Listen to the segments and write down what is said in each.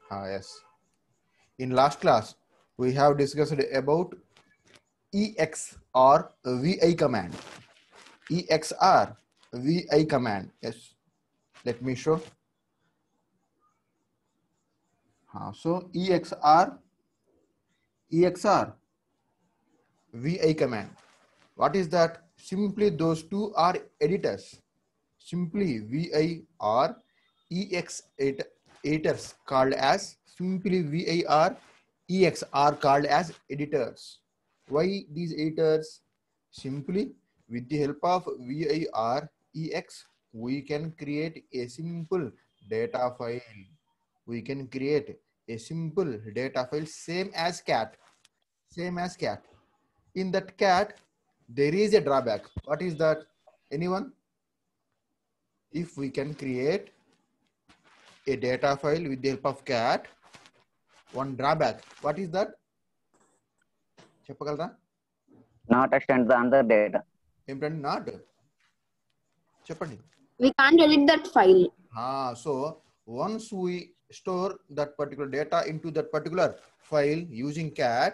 Ah, yes. In last class, we have discussed about EX or VI command. EX or VI command. Yes. Let me show. Ah, so EXR, EXR, VI command. What is that? Simply those two are editors. Simply VI or EX ed- editors called as simply VI or EX are called as editors. Why these editors? Simply with the help of VI or EX, we can create a simple data file. We can create a simple data file same as cat. Same as cat. In that cat, there is a drawback. What is that? Anyone? If we can create a data file with the help of cat, one drawback. What is that? చెప్పగలరా not extend the other data. ఏమిటండి not చెప్పండి We can't edit that file. Ah, so once we store that particular data into that particular file using cat,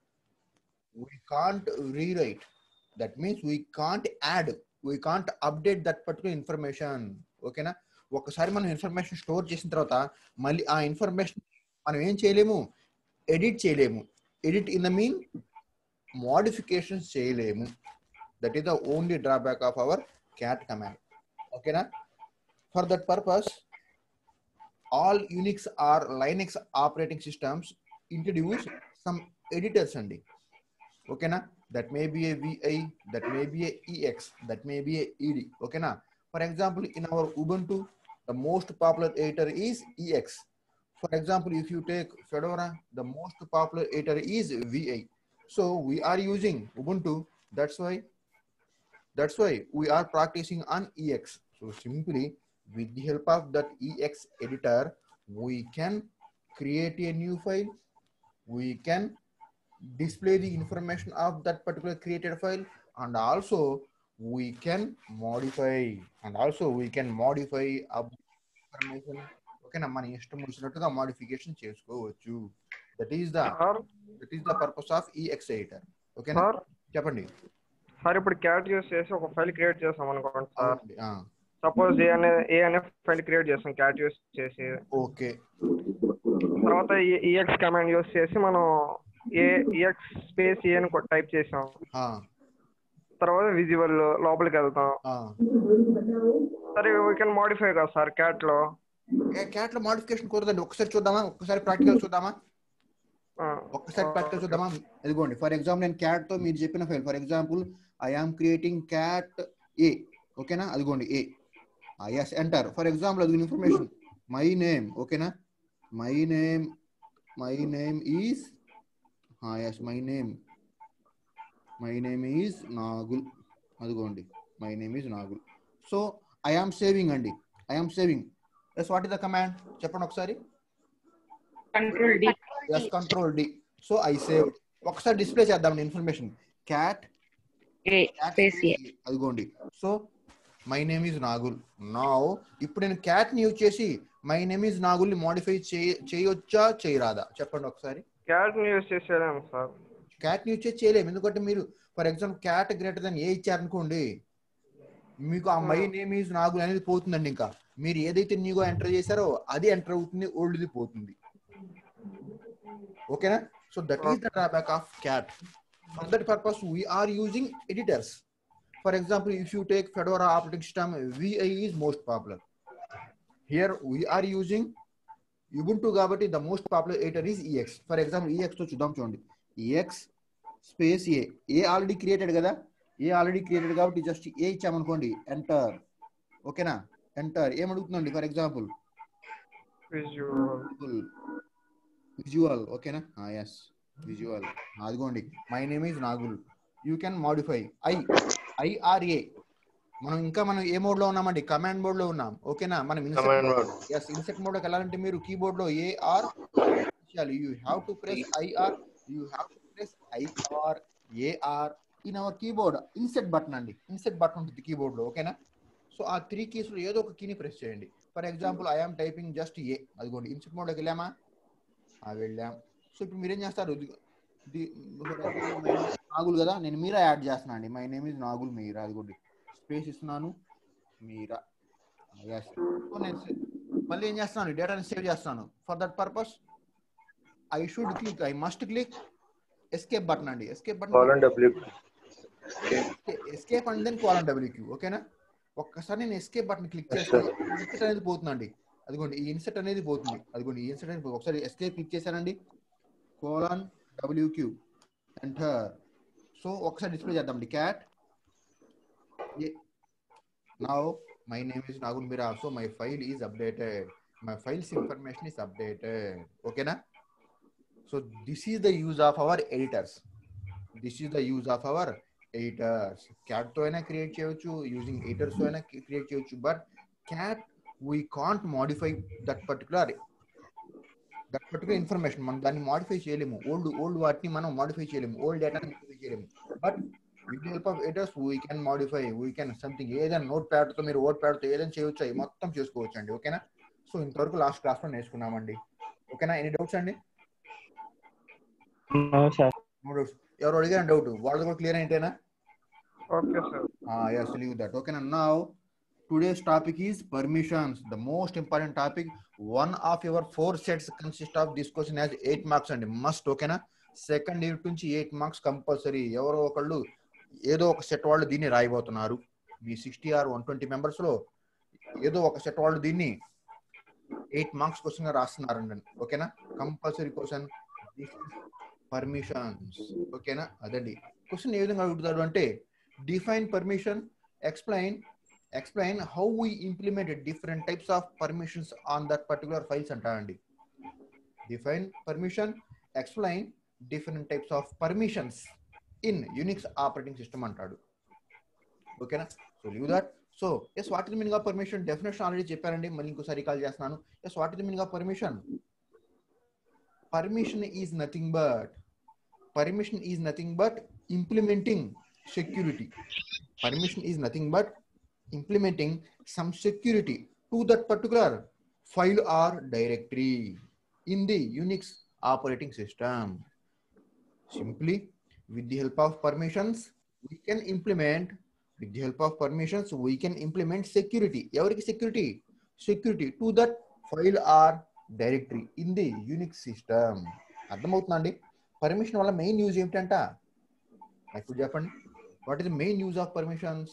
we can't rewrite. That means we can't add, we can't update that particular information. ఓకేనా ఒకసారి మనం information store చేసిన తర్వాత మళ్ళీ ఆ information మనం ఏం చేయలేము ఎడిట్ చేయలేము edit in the mean modifications చేయలేము that is the only drawback of our cat command ఓకేనా for that purpose all Unix or Linux operating systems introduce some editors అండి ఓకేనా that may be a VI that may be a EX that may be a ED ఓకేనా for example in our Ubuntu the most popular editor is EX for example if you take Fedora the most popular editor is VI so we are using Ubuntu that's why that's why we are practicing on ex so simply with the help of that ex editor we can create a new file we can display the information of that particular created file and also we can modify and also we can modify up information ఓకేనా మన ఇష్టం వచ్చినట్టుగా modification చేసుకోవచ్చు that is the sir that is the purpose of EX editor ఓకేనా sir చెప్పండి sir ఇప్పుడు cat use చేసి ఒక ఫైల్ క్రియేట్ చేస్తాం అనుకోండి సార్ అవునండి. ఆ, సపోజ్ ఏ అనే ఏ అనే ఫైల్ క్రియేట్ చేస్తాం క్యాట్ యూస్ చేసి ఓకే తర్వాత ఈఎక్స్ కమాండ్ యూస్ చేసి మనం ఏ ఈఎక్స్ స్పేస్ ఏ అని టైప్ చేసాం ఆ, తర్వాత విజువల్ లోపలికి వెళ్తాం ఆ. సరే వీ కెన్ మోడిఫై కదా సార్ క్యాట్ లో ఏ క్యాట్ లో మోడిఫికేషన్ కుదరదండి ఒకసారి చూద్దామా ఒకసారి ప్రాక్టికల్ చూద్దామా ఆ, ఒక్కసారి ప్రాక్టికల్ చూద్దామా ఇదిగోండి ఫర్ ఎగ్జాంపుల్ నేను క్యాట్ తో మీరు చెప్పిన file for example I am creating cat A ఓకేనా అదిగోండి A yes enter for example అది ఇన్ఫర్మేషన్ మై నేమ్ ఓకేనా my name my name is yes my name my name is Nagul అదిగోండి my name is Nagul so I am saving అండి I am saving yes what is the command చెప్పండి ఒకసారి Control D. Yes control D so I save ఒకసారి display చేద్దాం information cat A. Space A. అదిగోండి so my name is Nagul నా ఇప్పుడు నేను cat ని యూజ్ చేసి మై నేమ్ ఈజ్ నాగుల్ ని మోడిఫై చేయొచ్చా చేయరాదా చెప్పండి ఒకసారి క్యాట్ ని యూస్ చేసేదాం సార్ క్యాట్ ని యూజ్ చేసి చేయలేము ఎందుకంటే మీరు for example cat greater than A ఇచ్చారనుకోండి మీకు ఆ మై నేమ్ ఈజ్ నాగుల్ అనేది పోతుందండి ఇంకా మీరు ఏదైతే న్యూగా ఎంటర్ చేశారో అది ఎంటర్ అవుతుంది ఓల్డ్ది పోతుంది ఓకేనా so that is the drawback of cat for that purpose we are using editors for example if you take Fedora operating system VI is most popular here we are using Ubuntu కాబట్టి the most popular editor is EX for example EX తో చూద్దాం చూడండి EX space A A already created కదా A already created కాబట్టి just A ఇచ్చామనుకోండి enter ఓకేనా enter ఏమడుగుతుందండి for example visual visual ఓకేనా ఎస్ విజువల్ అదిగోండి my name is Nagul you can modify I I or A మనం ఇంకా మనం ఏ మోడ్ లో ఉన్నామండి కమాండ్ మోడ్ లో ఉన్నాం ఓకేనా మనం Command mode. Yes insert mode లోకి వెళ్ళాలంటే మీరు కీబోర్డ్ లో A or you have to press I or you have to press I or A or in our keyboard insert button అండి ఇన్సెట్ బటన్ ఉంటుంది కీబోర్డ్ లో ఓకేనా సో ఆ త్రీ కీస్ లో ఏదో ఒక కీని ప్రెస్ చేయండి for example I am typing just A అదిగోండి ఇన్సెట్ మోడ్ లోకి వెళ్ళామా ఆ వెళ్ళాం సో ఇప్పుడు మీరేం చేస్తారు ది- ది- నాగుల్ కదా నేను మీరా యాడ్ చేస్తున్నాను అండి my name is Nagul Meera అది కూడా స్పేస్ ఇస్తున్నాను మీరా Yes. సో నేను సే- మళ్ళీ ఏం చేస్తున్నాను డేటాని సేవ్ చేస్తున్నాను for that purpose I should click I must click escape button అండి escape button colon W escape and then colon WQ ఓకేనా ఒక్కసారి నేను ఎస్కేప్ బటన్ క్లిక్ చేస్తే ఇన్సెట్ అనేది పోతుందండి అదిగోండి ఈ ఇన్సెట్ అనేది పోతుంది అదిగోండి ఈ ఇన్సెట్ అనేది పోతుంది. ఒకసారి ఎస్కేప్ క్లిక్ చేశానండి కోలాన్ డబ్ల్యూక్యూ ఎంటర్ సో ఒకసారి డిస్ప్లే చేద్దామండి cat now my name is Nagul Meera so my file is updated my files information is updated ఓకేనా so this is the use of our editors this is the use of our editors cat తో అయినా create చేయొచ్చు using editors తో అయినా create చేయొచ్చు but cat we can't modify that particular that particular information మనం దాన్ని modify చేయలేము old old వాటిని మనం మాడిఫై చేయలేము ఓల్డ్ డేటాని మాడిఫై చేయలేము but with the help of editors we can modify we can something ఏదైనా నోట్ ప్యాడ్ తో మీరు ఓట్ ప్యాడ్ తో ఏదైనా చేయొచ్చు అవి మొత్తం చేసుకోవచ్చు అండి ఓకేనా సో ఇంతవరకు లాస్ట్ క్లాస్ లో నేర్చుకున్నామండి ఓకేనా ఎనీ డౌట్స్ అండి సార్ నో డౌట్స్ ఎవరు అడిగారు డౌట్ వాళ్ళది కూడా క్లియర్ అయితేనా okay sir Ah, yes, leave that. Okay, now, now today's topic is permissions. The most important topic. One of your four sets consist of this question has eight marks and must. Okay, na? Second unit నుంచి eight marks compulsory ఎవరో ఒకళ్ళు ఏదో ఒక set వాళ్ళు దీన్ని రాయబోతున్నారు మీ sixty or one twenty members లో ఏదో ఒక సెట్ వాళ్ళు దీన్ని ఎయిట్ మార్క్స్ క్వశ్చన్ గా రాస్తున్నారండి ఓకేనా కంపల్సరీ క్వశ్చన్ పర్మిషన్స్ ఓకేనా అదండి క్వశ్చన్ ఏ విధంగా అడుగుతారు అంటే define permission explain explain how we implemented different types of permissions on that particular files అంటారండి define permission explain different types of permissions in unix operating system అంటాడు ఓకేనా so leave that so yes what is meaning of permission definition already చెప్పారండి మళ్ళీ ఇంకోసారి call చేస్తున్నాను yes what is meaning of permission permission is nothing but permission is nothing but implementing security. Permission is nothing but implementing some security to that particular file or directory in the Unix operating system. Simply, with the help of permissions, we can implement, with the help of permissions, we can implement security. Every security, security to that file or directory in the Unix system. అర్థమవుతుందండి permission వల్ల main use ఏమిటంట ఇప్పుడు చెప్పండి what is the main use of permissions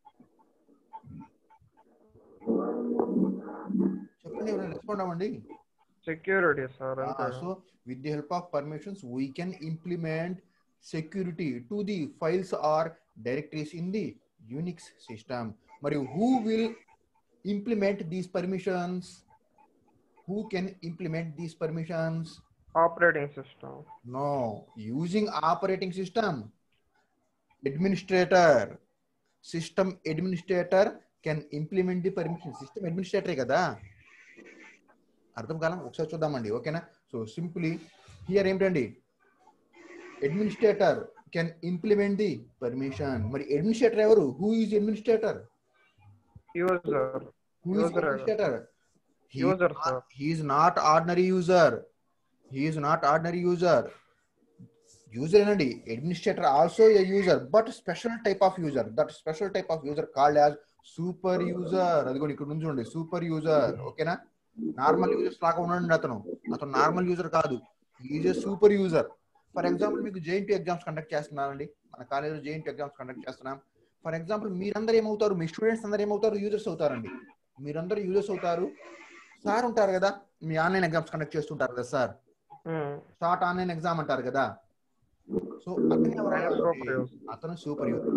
చెప్పండి ఎవరైనా respond అవ్వండి security sir so with the help of permissions we can implement security to the files or directories in the Unix system మరియు who will implement these permissions who can implement these permissions operating system No, using operating system, administrator, system administrator can implement the permission. System administrator కదా అర్థం కాలం ఒకసారి చూద్దామండి ఓకేనా so simply here ఏమిటండి administrator can implement the permission మరి administrator ఎవరు who is administrator user who is User. Administrator User, sir. he is not ordinary user he is not ordinary user user ఏనండి administrator also a user but special type of user that special type of user called as super user అదిగోండి ఇక్కడ నుంచి చూడండి super user ఓకేనా normal users లాగా ఉండండి అతను అతను నార్మల్ యూజర్ కాదు is super user for example మీకు జేఎన్టీ ఎగ్జామ్స్ కండక్ట్ చేస్తున్నానండి మన కాలేజీలో జేఎన్టీ ఎగ్జామ్స్ కండక్ట్ చేస్తున్నాం ఫర్ ఎగ్జాంపుల్ మీరందరూ ఏమవుతారు మీ స్టూడెంట్స్ అందరూ ఏమవుతారు యూజర్స్ అవుతారండి మీరందరూ యూజర్స్ అవుతారు సార్ ఉంటారు కదా మీ ఆన్లైన్ ఎగ్జామ్స్ కండక్ట్ చేస్తుంటారు కదా సార్ షార్ట్ ఆన్లైన్ ఎగ్జామ్ అంటారు కదా సో అతను ఎవరైనా సూపర్ యూజర్ అతను సూపర్ యూజర్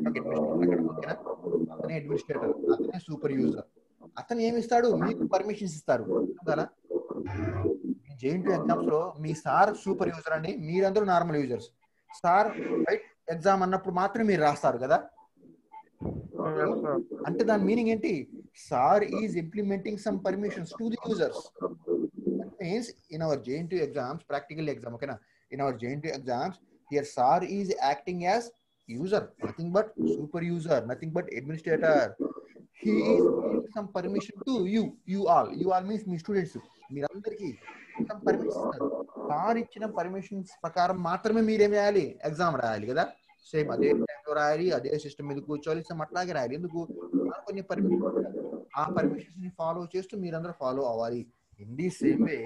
అతనే అడ్మినిస్ట్రేటర్ అతనే సూపర్ యూజర్ అతను ఏమి ఇస్తాడు మీకు పర్మిషన్స్ ఇస్తారు కదా జేఎన్టీ ఎగ్జామ్స్ లో మీ సార్ సూపర్ యూజర్ అండి మీరందరూ normal users sir right exam అన్నప్పుడు మాత్రమే మీరు రాస్తారు కదా ఎస్ సార్ అంటే దాని మీనింగ్ ఏంటి sir is implementing some permissions to the users means in our JNT exams practical exam ఓకేనా in our JNT exams here sir is acting as user nothing but super user nothing but administrator he is giving some permission to you you all you all means మీ students మీరందరికీ some permissions ఇస్తారు sir ఇచ్చిన permissions ప్రకారం మాత్రమే మీరేం చేయాలి exam రాయాలి కదా సేమ్ అదే టైంలో రాయాలి అదే సిస్టమ్ మీద కూర్చోవాలి సేమ్ అట్లాగే రాయాలి ఎందుకు సార్ కొన్ని పర్మిషన్ ఆ పర్మిషన్స్ ని ఫాలో చేస్తూ మీరందరూ ఫాలో అవ్వాలి in the same way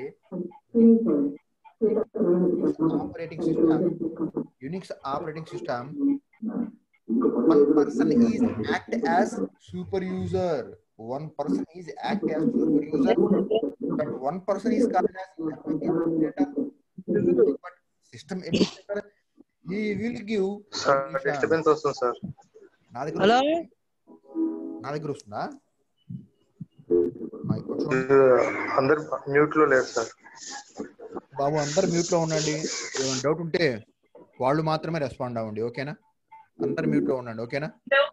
operating system unix operating system one person is act as super user one person is act as super user but one person is called as administrator but system administrator he will give sir permission. Disturbance వస్తుంది sir నా దగ్గర hello నా దగ్గర వస్తుందా మా ఇక్కడ చూడండి. అందరు మ్యూట్ లో లేరు సార్ బాబు అందరు మ్యూట్ లో ఉండండి ఏమైనా డౌట్ ఉంటే వాళ్ళు మాత్రమే రెస్పాండ్ అవ్వండి ఓకేనా అందరు మ్యూట్ లో ఉండండి ఓకేనా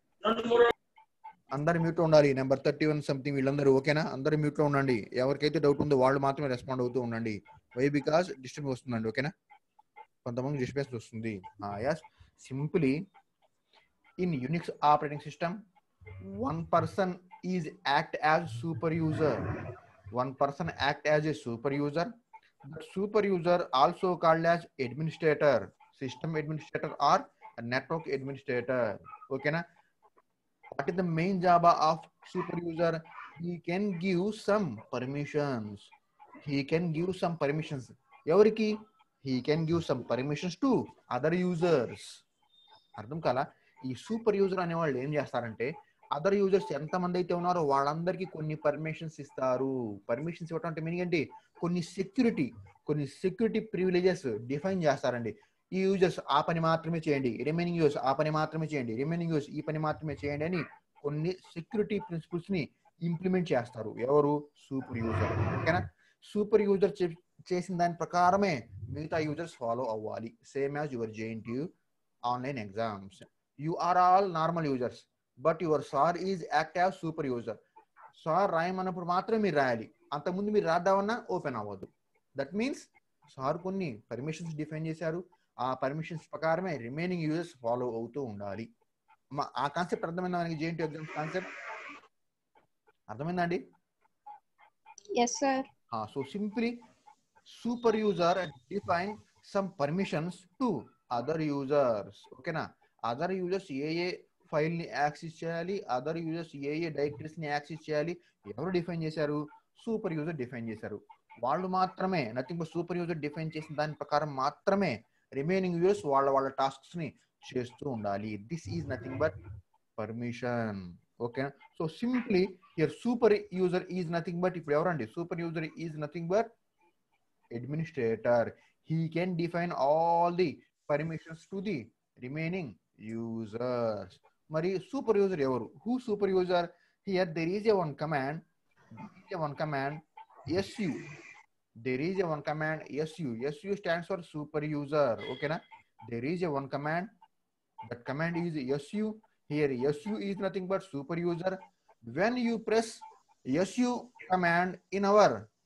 అందరు మ్యూట్ లో ఉండాలి నెంబర్ థర్టీ వన్ సంథింగ్ వీళ్ళందరూ ఓకేనా అందరు మ్యూట్ లో ఉండండి ఎవరికైతే డౌట్ ఉందో వాళ్ళు మాత్రమే రెస్పాండ్ అవుతూ ఉండండి వై బికాస్ డిస్టర్బ్ వస్తుందండి ఓకేనా కొంతమంది డిస్టర్బెన్స్ వస్తుంది yes simply in Unix operating system one person is act as super user one person act as a super user but super user also called as administrator system administrator or a network administrator okay na what is the main job of super user he can give some permissions he can give some permissions ఎవరికి he can give some permissions to other users అర్థం కాలా ఈ super user అనే వాళ్ళు ఏం చేస్తారంటే other users ఎంతమంది అయితే ఉన్నారో వాళ్ళందరికీ కొన్ని పర్మిషన్స్ ఇస్తారు పర్మిషన్స్ ఇవ్వటం అంటే మీనింగ్ ఏంటి కొన్ని సెక్యూరిటీ కొన్ని సెక్యూరిటీ ప్రివిలేజెస్ డిఫైన్ చేస్తారండి ఈ యూజర్స్ ఆ పని మాత్రమే చేయండి రిమైనింగ్ యూజర్స్ ఆ పని మాత్రమే చేయండి రిమైనింగ్ యూజర్స్ ఈ పని మాత్రమే చేయండి అని కొన్ని సెక్యూరిటీ ప్రిన్సిపల్స్ ని ఇంప్లిమెంట్ చేస్తారు ఎవరు సూపర్ యూజర్ ఓకేనా సూపర్ యూజర్ చేసిన దాని ప్రకారమే మిగతా యూజర్స్ ఫాలో అవ్వాలి same as your JNT online exams you are all normal users but your sir is active super user sir రాయమన్నప్పుడు మాత్రమే మీరు రాయాలి అంతకుముందు మీరు రాద్దామన్నా ఓపెన్ అవ్వదు దట్ మీన్స్ సార్ కొన్ని పర్మిషన్స్ డిఫైన్ చేశారు ఆ పర్మిషన్స్ ప్రకారమే రిమైనింగ్ యూజర్స్ ఫాలో అవుతూ ఉండాలి మా- ఆ కాన్సెప్ట్ అర్థమైందా మనకి జేఎన్టీ ఎగ్జామ్స్ కాన్సెప్ట్ అర్థమైందా అండి Yes, sir. So simply super user define some permissions to other users ఓకేనా అదర్ యూజర్స్ ఏ ఏ ఫైల్ ని యాక్సెస్ చేయాలి అదర్ యూజర్స్ ఏ ఏ డైరెక్టరీస్ ని యాక్సెస్ చేయాలి ఎవరు డిఫైన్ చేశారు సూపర్ యూజర్ డిఫైన్ చేశారు వాళ్ళు మాత్రమే nothing but super user define చేసిన దాని ప్రకారం మాత్రమే రిమైనింగ్ యూజర్స్ వాళ్ళ వాళ్ళ టాస్క్స్ ని చేస్తూ ఉండాలి this is nothing but permission ఓకేనా so simply here super user is nothing but ఇప్పుడు ఎవరండి super user is nothing but administrator he can define all the permissions to the remaining users మరి super user ఎవరు who super user here there is a one command a one command su there is a one command su su stands for super user okay na there is a one command that command is su here su is nothing but super user when you press su command in our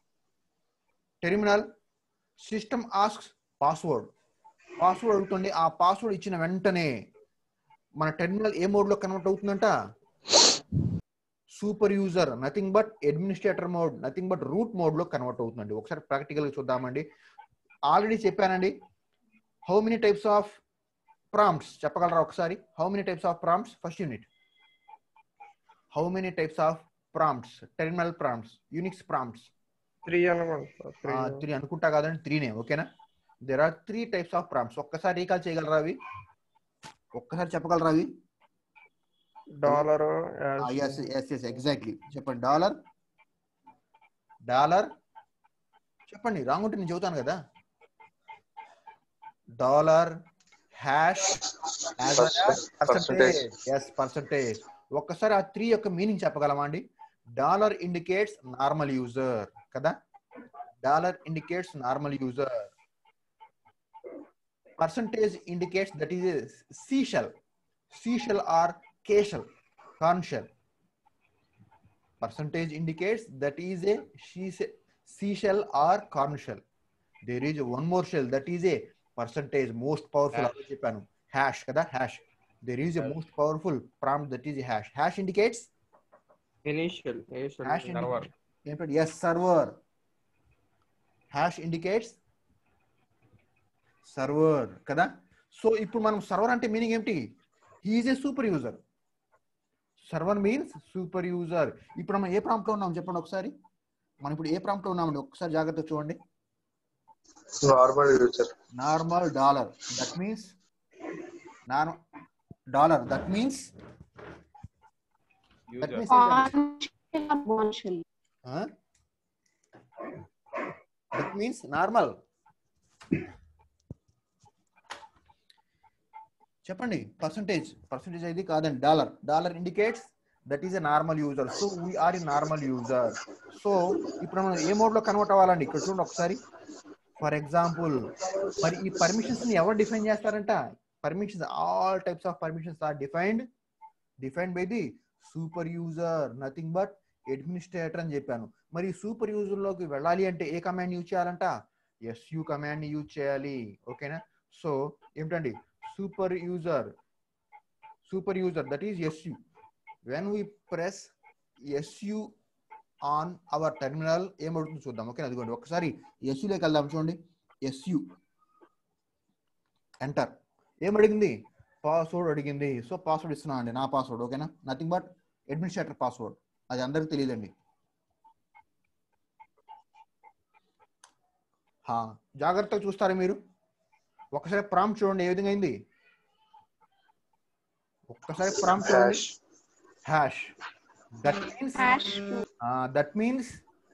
terminal system asks password password అడుగుతుంది ఆ password ఇచ్చిన వెంటనే మన terminal ఏ mode లో convert అవుతుందంట super user nothing but administrator mode nothing but root mode లో convert అవుతుందండి ఒకసారి ప్రాక్టికల్ గా చూద్దామండి ఆల్రెడీ చెప్పానండి how many types of prompts చెప్పగలరా ఒకసారి how many types of prompts first unit how many types of prompts terminal prompts Unix prompts three అనుకోండి sir three three అనుకుంటా కాదండి త్రీనే ఓకేనా there are three types of prompts ఒక్కసారి recall చేయగలరా అవి ఒక్కసారి చెప్పగలరా అవి dollar yes yes yes exactly చెప్పండి డాలర్ డాలర్ చెప్పండి రాంగ్ ఉంటే నేను చెబుతాను కదా dollar hash percentage yes percentage ఒక్కసారి ఆ త్రీ యొక్క మీనింగ్ చెప్పగలమా అండి డాలర్ ఇండికేట్స్ నార్మల్ యూజర్ కదా dollar indicates normal user percentage indicates that is C shell C shell or cation corn shell percentage indicates that is a she- seashell or corn shell there is one more shell that is a percentage most powerful Hash. చెప్పాను hash కదా hash there is a most powerful prompt that is a hash hash indicates initial Hash initial server ఏంటంటే yes server hash indicates server కదా so ఇప్పుడు మనం సర్వర్ అంటే meaning ఏమిటి he is a super user server means super user ఇప్పుడు మనం ఏ prompt లో ఉన్నాం చెప్పండి ఒకసారి మనం ఇప్పుడు ఏ ప్రాంప్ట్ లో ఉన్నామండి ఒకసారి జాగ్రత్త చూడండి normal user normal dollar that means normal dollar that means that user means Conventional. That means normal చెప్పండి పర్సంటేజ్ పర్సంటేజ్ ఇది కాదండి dollar dollar indicates that is a normal user so we are a normal user so ఇప్పుడు మనం ఏ mode లో convert అవ్వాలండి ఇక్కడ చూడండి ఒకసారి ఫర్ ఎగ్జాంపుల్ మరి ఈ పర్మిషన్స్ ని ఎవరు డిఫైన్ చేస్తారంట permissions all types of permissions are defined defined by the super user nothing but administrator అని చెప్పాను మరి సూపర్ యూజర్ లోకి వెళ్ళాలి అంటే ఏ కమాండ్ యూజ్ చేయాలంట ఎస్యు కమాండ్ ని యూజ్ చేయాలి ఓకేనా సో ఏమిటండి super user super user that is S U when we press S U on our terminal ఏమవుతుందో చూద్దాం ఓకే అదిగోండి ఒకసారి ఎస్యులోకి వెళ్దాం చూడండి ఎస్యు ఎంటర్ ఏం అడిగింది పాస్వర్డ్ అడిగింది సో పాస్వర్డ్ ఇస్తున్నా అండి నా పాస్వర్డ్ ఓకేనా నథింగ్ బట్ అడ్మినిస్ట్రేటర్ పాస్వర్డ్ అది అందరికి తెలియదండి హా, జాగ్రత్తగా చూస్తారా మీరు ఒకసారి ప్రాంప్ట్ చూడండి ఏ విధంగా అయింది ఒక్కసారి ప్రాంప్ట్ చూడండి hash hash that means Hash. That means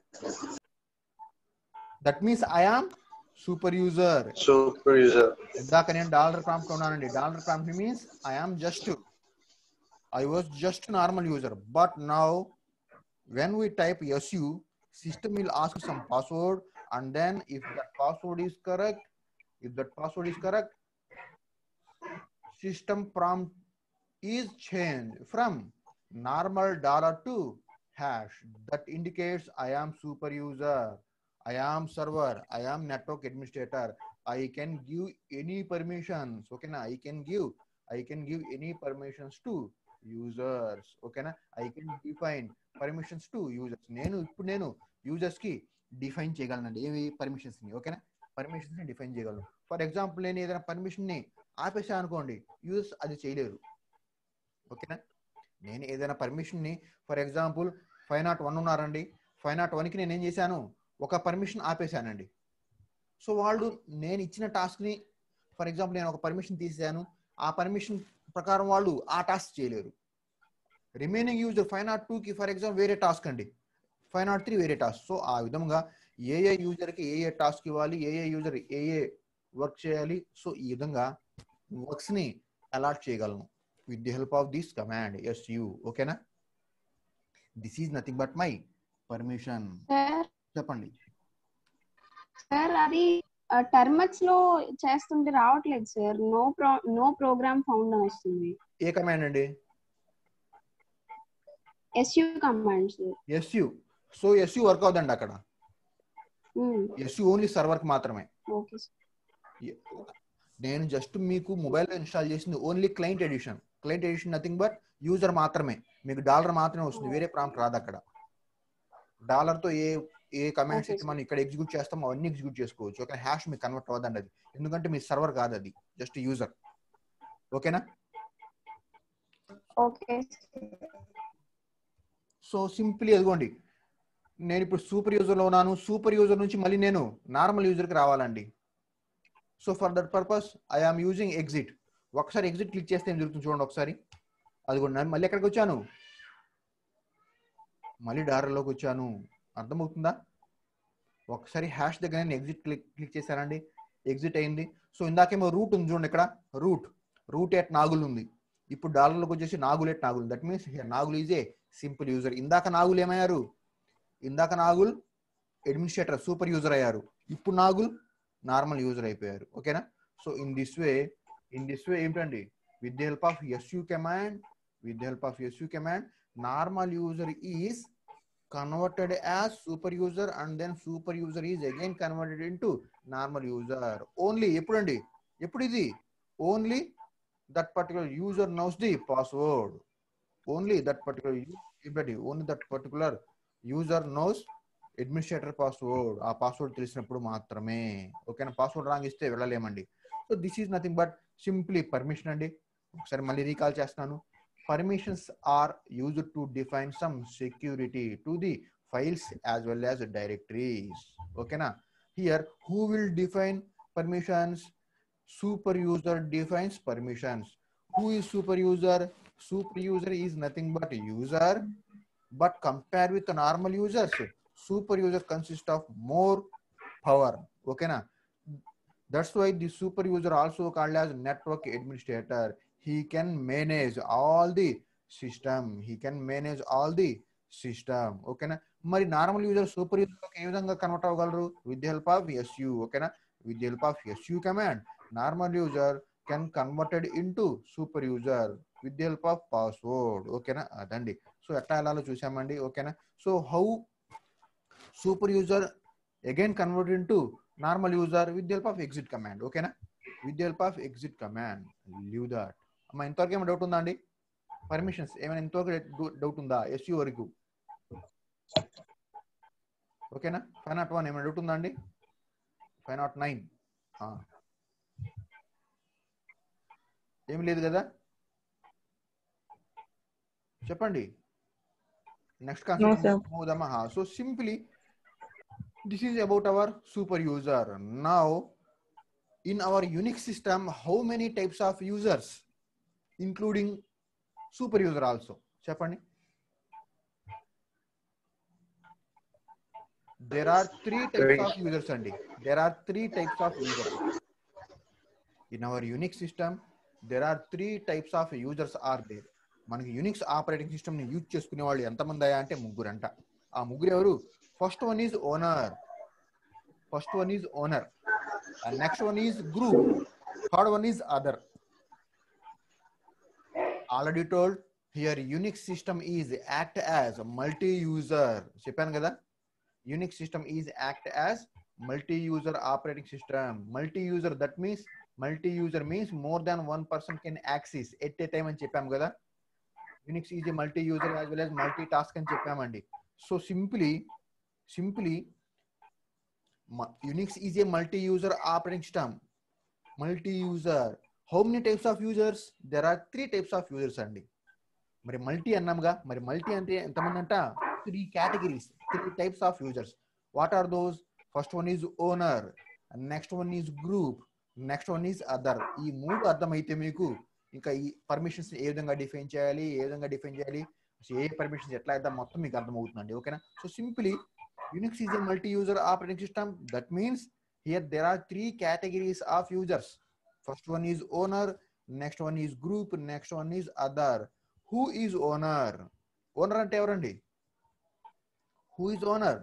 that means I am super user super user ఇందాక నేను డాలర్ ప్రాంప్ట్ ఉన్నానండి dollar prompt means I am just I was just normal user but now when we type S U system will ask some password and then if that password is correct if that password is correct system prompt is change from normal dollar to hash that indicates I am super user, I am server, I am network administrator. I can give any permissions. Okay, na? I can give, I can give any permissions to users. Okay, na? I can define permissions to users. నేను ఇప్పుడు నేను users కి define చేయగలనండి ఏవి permissions ని ఓకేనా permissions ని define చేయగలను for example నేను ఏదైనా పర్మిషన్ ని ఆపేసా అనుకోండి యూజర్స్ అది చేయలేరు ఓకేనా నేను ఏదైనా పర్మిషన్ ని for example five nought one ఉన్నారండి ఫైవ్ నాట్ వన్కి నేను ఏం చేశాను ఒక పర్మిషన్ ఆపేశానండి సో వాళ్ళు నేను ఇచ్చిన టాస్క్ని ఫర్ ఎగ్జాంపుల్ నేను ఒక పర్మిషన్ తీసాను ఆ పర్మిషన్ ప్రకారం వాళ్ళు ఆ టాస్క్ చేయలేరు రిమైనింగ్ యూజర్ ఫైవ్ నాట్ టూకి ఫర్ ఎగ్జాంపుల్ వేరే టాస్క్ అండి ఫైవ్ నాట్ త్రీ వేరే టాస్క్ సో ఆ విధంగా ఏ ఏ యూజర్కి ఏ ఏ టాస్క్ ఇవ్వాలి ఏ ఏ యూజర్ ఏ ఏ వర్క్ చేయాలి సో ఈ విధంగా వర్క్స్ని అలాట్ చేయగలను with the help of this command S U ఓకేనా this is nothing but my permission sir చెప్పండి సార్ అది టర్మట్స్ లో చేస్తుంటే రావట్లేదు sir no pro no programme found అని వస్తుంది ఏ కమాండ్ అండి S U command sir S U so S U work అవుదండి అక్కడ ఎస్యూ ఓన్లీ సర్వర్కి మాత్రమే ఓకే నేను జస్ట్ మీకు మొబైల్లో ఇన్స్టాల్ చేసింది only client edition client edition nothing but user మాత్రమే మీకు డాలర్ మాత్రమే వస్తుంది వేరే ప్రాంప్ట్ రాదు అక్కడ డాలర్ తో ఏ ఏ కమాండ్స్ Okay, అయితే మనం ఇక్కడ ఎగ్జిక్యూట్ చేస్తామో అవన్నీ ఎగ్జిక్యూట్ చేసుకోవచ్చు ఓకే హ్యాష్ మీకు కన్వర్ట్ అవ్వదండి అది ఎందుకంటే మీ సర్వర్ కాదు అది జస్ట్ యూజర్ ఓకేనా ఓకే సో సింప్లీ అదిగోండి నేను ఇప్పుడు సూపర్ యూజర్ లో ఉన్నాను సూపర్ యూజర్ నుంచి మళ్ళీ నేను నార్మల్ యూజర్ కి రావాలండి so for that purpose I am using exit ఒకసారి ఎగ్జిట్ క్లిక్ చేస్తే ఏం జరుగుతుంది చూడండి ఒకసారి అదిగోండి నేను మళ్ళీ ఎక్కడికి వచ్చాను మళ్ళీ డారర్లోకి వచ్చాను అర్థమవుతుందా ఒకసారి హ్యాష్ దగ్గర నేను ఎగ్జిట్ క్లిక్ క్లిక్ చేశానండి ఎగ్జిట్ అయింది సో ఇందాకేమో రూట్ ఉంది చూడండి ఇక్కడ రూట్ రూట్ ఎట్ నాగుల్ ఉంది ఇప్పుడు డాలర్లోకి వచ్చేసి Nagul at Nagul that means Nagul is a simple user ఇందాక నాగుల్ ఏమయ్యారు ఇందాక నాగుల్ అడ్మినిస్ట్రేటర్ సూపర్ యూజర్ అయ్యారు ఇప్పుడు నాగుల్ నార్మల్ యూజర్ అయిపోయారు ఓకేనా so in this way in this way ఏంటండి with the help of S U command with the help of S U command normal user is converted as super user and then super user is again converted into normal user only ఎప్పుడండి ఎప్పుడు ఇది only that particular user knows the password only that particular ఇబ్బంది only that particular user knows administrator password ఆ password తెలిసినప్పుడు మాత్రమే ఓకేనా password wrong ఇస్తే వెళ్ళలేమండి so this is nothing but simply permission అండి ఒకసారి మళ్ళీ రీకాల్ చేస్తున్నాను permissions are use to define some security to the files as well as directories ఓకేనా here who will define permissions super user defines permissions who is super user super user is nothing but user but compare with the normal users super user consists of more power okay na that's why the super user also called as network administrator he can manage all the system he can manage all the system okay na మరి normal user super user ఏ విధంగా convert అవ్వగలరు with the help of S U ఓకేనా with the help of S U command normal user can converted into super user with the help of password ఓకేనా అదండి so ఎట్లా వెళ్ళాలో చూసామండి ఓకేనా so how super user again convert into normal user with the help of exit command ఓకేనా with the help of exit command leave that అమ్మా ఇంతవరకు ఏమైనా డౌట్ ఉందా అండి పర్మిషన్స్ ఏమైనా ఇంతవరకు డౌట్ ఉందా ఎస్యూ వరకు ఓకేనా ఫైవ్ నాట్ వన్ ఏమైనా డౌట్ ఉందా అండి ఫైవ్ నాట్ నైన్ ఏమి లేదు కదా చెప్పండి నెక్స్ట్ No, sir. కాన్సెప్ట్ మూదమ్మా so simply this is about our super user now in our Unix system how many types of users including super user also చెప్పండి there are three types of users అండి there are three types of users in our Unix system there are three types of users are there మనకి Unix operating system ని use చేసుకునే వాళ్ళు ఎంతమంది అయ్యా అంటే ముగ్గురు అంట ఆ ముగ్గురు ఎవరు first one is owner first one is owner next one is group third one is other already told here Unix system is act as multi user చెప్పాను కదా Unix system is act as multi user operating system multi user that means multi user means more than one person can access at a time అని చెప్పాము కదా Unix is multi user as well as multi task అని చెప్పామండి so simply simply Unix is a multi user operating system multi user how many types of users there are three types of users అండి మరి multi అన్నాముగా మరి multi అంటే ఎంతమంది అంట three categories three types of users what are those first one is owner next one is group next one is other ఈ మూడు అర్థమైతే మీకు ఇంకా ఈ పర్మిషన్స్ ఏ విధంగా డిఫైన్ చేయాలి ఏ విధంగా డిఫైన్ చేయాలి అసలు ఏ పర్మిషన్స్ ఎట్లా అయితే మొత్తం మీకు అర్థమవుతుందండి ఓకేనా so simply Unix is a multi user operating system that means here there are three categories of users first one is owner next one is group next one is other who is owner owner అంటే ఎవరండి who is owner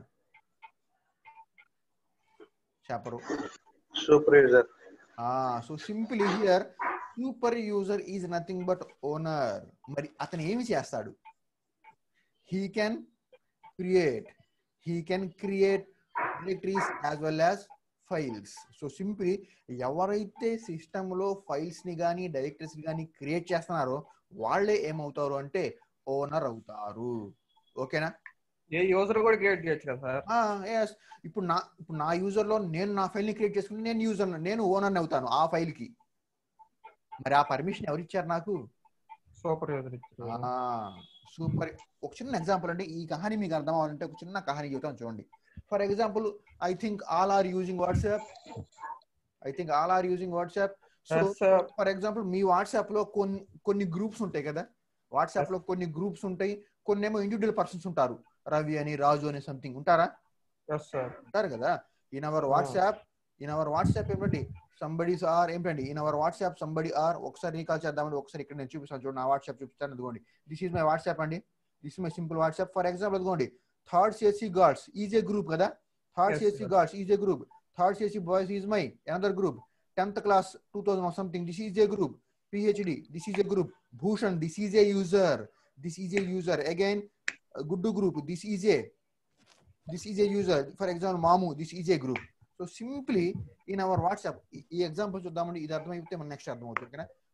చెప్పరు Super user. So simple here super user is nothing but owner మరి అతను ఏమి చేస్తాడు he can create he can create directories as well as files so simple ఎవరైతే system లో files ని కానీ డైరెక్టరీస్ ని కానీ క్రియేట్ చేస్తున్నారో వాళ్ళే ఏమవుతారు అంటే ఓనర్ అవుతారు ఓకేనా ఏ యూజర్ కూడా క్రియేట్ చేయొచ్చు కదా సార్ ఎస్ ఇప్పుడు నా ఇప్పుడు నా యూజర్ లో నేను నా ఫైల్ ని క్రియేట్ చేసుకుని నేను యూజర్ నేను ఓనర్ అవుతాను ఆ ఫైల్ కి మరి ఆ పర్మిషన్ ఎవరు ఇచ్చారు నాకు సూపర్ యూజర్ ఇచ్చారు సూపర్ ఒక చిన్న ఎగ్జాంపుల్ అంటే ఈ కహాని మీకు అర్థం అవ్వాలంటే ఒక చిన్న కహాని చెబుతాను చూడండి for example I think all are using WhatsApp I think all are using WhatsApp so Yes, sir. For example మీ వాట్సాప్ లో కొన్ని కొన్ని గ్రూప్స్ ఉంటాయి కదా వాట్సాప్ లో కొన్ని గ్రూప్స్ ఉంటాయి కొన్ని ఏమో ఇండివిజువల్ పర్సన్స్ ఉంటారు రవి అని రాజు అని సంథింగ్ ఉంటారా ఎస్ సార్ ఉంటారు కదా in our WhatsApp in our WhatsApp ఏమిటండి సంబడీస్ ఆర్ ఏంటండి in our WhatsApp somebody are ఒకసారి రీకాల్ చేద్దామండి ఒకసారి ఇక్కడ నేను చూపిస్తాను చూడండి నా వాట్సాప్ చూపిస్తాను అదిగోండి దిస్ ఈజ్ మై వాట్సాప్ అండి this my simple WhatsApp for example అదిగోండి third CSC girls is a group కదా third Yes, CSC sir. Girls is a group third CSC boys is my another group tenth class two thousand something this is a group PhD this is a group Bhushan this is a user this is a user again good group this is a this is a user for example mamu this is a group so simply in our whatsapp ఈ example చూద్దామండి ఇది అర్థమైతే మన next అర్థమవుతుంది ఓకేనా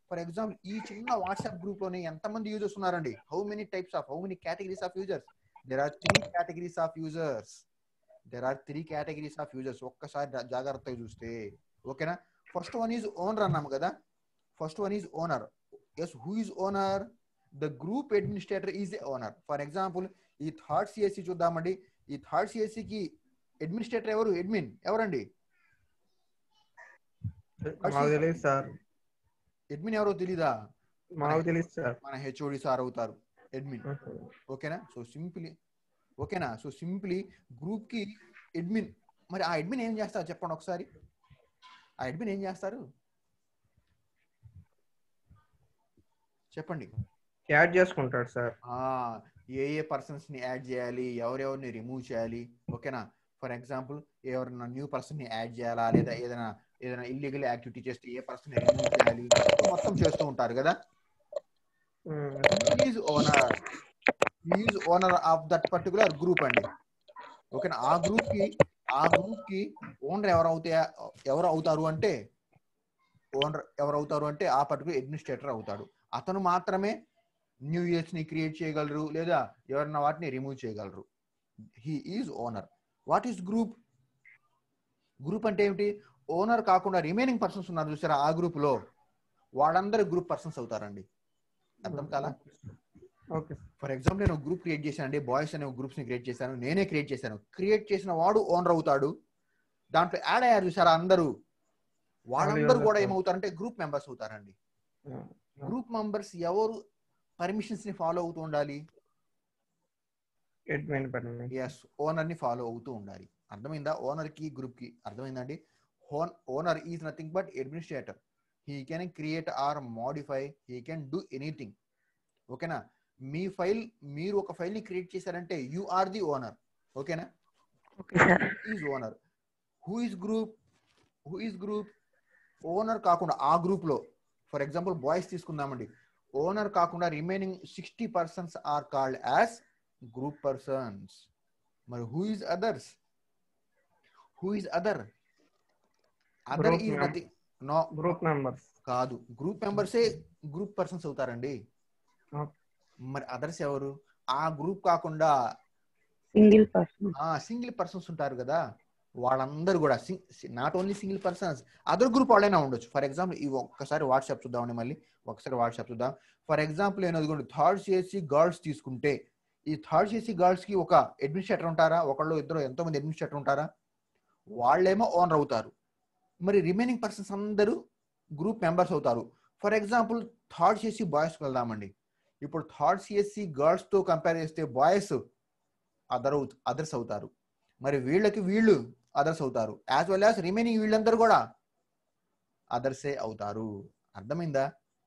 for example ఈ చిన్న WhatsApp group లోనే ఎంతమంది యూజర్స్ ఉన్నారండి how many types of how many categories of users there are three categories of users there are three categories of users ఒక్కసారి జా- జాగ్రత్తగా చూస్తే ఓకేనా ఫస్ట్ వన్ ఈజ్ ఓనర్ అన్నాము కదా first one is owner yes who is owner the group administrator is a owner for example ఈ third CSC చూద్దామండి ఈ థర్డ్ సిఎస్సికి అడ్మినిస్ట్రేటర్ ఎవరు అడ్మిన్ ఎవరండి మాకు తెలియదు సార్ అడ్మిన్ ఎవరో తెలీదా మాకు తెలియదు సార్ మన హెచ్ఓడి సార్ అవుతారు అడ్మిన్ ఓకేనా సో సింప్లీ ఓకేనా సో సింప్లీ గ్రూప్ కి అడ్మిన్ మరి ఆ అడ్మిన్ ఏం చేస్తారు చెప్పండి ఒకసారి ఆ అడ్మిన్ ఏం చేస్తారు చెప్పండి యాడ్ చేసుకుంటాడు సార్ ఆ ఏ ఏ పర్సన్స్ ని యాడ్ చేయాలి ఎవరెవరిని రిమూవ్ చేయాలి ఓకేనా ఫర్ ఎగ్జాంపుల్ ఎవరైనా న్యూ పర్సన్ ని యాడ్ చేయాలా లేదా ఏదైనా ఏదైనా ఇల్లీగల్ యాక్టివిటీ చేస్తే ఏ పర్సన్ ని రిమూవ్ చేయాలి మొత్తం చేస్తూ ఉంటారు కదా is owner is owner of that particular group అండి ఓకేనా ఆ గ్రూప్ కి ఆ గ్రూప్ కి ఓనర్ ఎవరు అవుతాయా ఎవరు అవుతారు అంటే ఓనర్ ఎవరు అవుతారు అంటే ఆ పర్టికులర్ అడ్మినిస్ట్రేటర్ అవుతాడు అతను మాత్రమే న్యూ ఇయర్స్ ని క్రియేట్ చేయగలరు లేదా ఎవరన్నా వాటిని రిమూవ్ చేయగలరు he is owner what is group group అంటే ఏమిటి ఓనర్ కాకుండా రిమైనింగ్ పర్సన్స్ ఉన్నారు చూసారా ఆ గ్రూప్ లో వాళ్ళందరూ గ్రూప్ పర్సన్స్ అవుతారండి అర్థం కాలా ఓకే ఫర్ ఎగ్జాంపుల్ నేను గ్రూప్ క్రియేట్ చేశానండి బాయ్స్ అనే గ్రూప్స్ ని క్రియేట్ చేశాను నేనే క్రియేట్ చేశాను క్రియేట్ చేసిన వాడు ఓనర్ అవుతాడు దాంట్లో యాడ్ అయ్యారు చూసారా అందరూ వాళ్ళందరూ కూడా ఏమవుతారంటే గ్రూప్ మెంబర్స్ అవుతారండి గ్రూప్ మెంబర్స్ ఎవరు పర్మిషన్స్ ని ఫాలో అవుతూ ఉండాలి అడ్మిన్ పర్మిషన్ ఎస్ ఓనర్ ని ఫాలో అవుతూ ఉండాలి అర్థమైందా ఓనర్ కి గ్రూప్ కి అర్థమైందండి owner is nothing but administrator he can create or modify he can do anything ఓకేనా మీ ఫైల్ మీరు ఒక ఫైల్ ని క్రియేట్ చేశారంటే యు ఆర్ ది ఓనర్ ఓకేనా okay sir is owner who is group who is group owner కాకుండా ఆ group లో ఫర్ ఎగ్జాంపుల్ బాయ్స్ తీసుకుందామండి ఓనర్ కాకుండా remaining sixty persons are called as group persons మరి who is others who is other other Group is mem- nothing no group members కాదు group మెంబర్సే group persons అవుతారండి Okay. మరి others ఎవరు ఆ group కాకుండా సింగిల్ పర్సన్ ఆ సింగిల్ పర్సన్స్ ఉంటారు కదా వాళ్ళందరూ కూడా not only single persons other group వాళ్ళైనా ఉండొచ్చు ఫర్ ఎగ్జాంపుల్ ఈ ఒక్కసారి వాట్సాప్ చూద్దామండి మళ్ళీ ఒకసారి వాట్సాప్ చూద్దాం ఫర్ ఎగ్జాంపుల్ ఏమనుకోండి థర్డ్ సిఎస్సి గర్ల్స్ తీసుకుంటే ఈ థర్డ్ సిఎస్సి గర్ల్స్ కి ఒక అడ్మినిస్ట్రేటర్ ఉంటారా ఒకళ్ళు ఇద్దరు ఎంతో మంది అడ్మినిస్ట్రేటర్ ఉంటారా వాళ్ళేమో ఓనర్ అవుతారు మరి రిమైనింగ్ పర్సన్స్ అందరూ గ్రూప్ మెంబర్స్ అవుతారు ఫర్ ఎగ్జాంపుల్ థర్డ్ సిఎస్సి బాయ్స్కి వెళ్దామండి ఇప్పుడు థర్డ్ సిఎస్సి గర్ల్స్ తో కంపేర్ చేస్తే బాయ్స్ అదర్ అదర్స్ అవుతారు మరి వీళ్ళకి వీళ్ళు అదర్స్ అవుతారు యాజ్ వెల్ యాజ్ రిమైనింగ్ వీళ్ళందరూ కూడా అదర్సే అవుతారు అర్థమైందా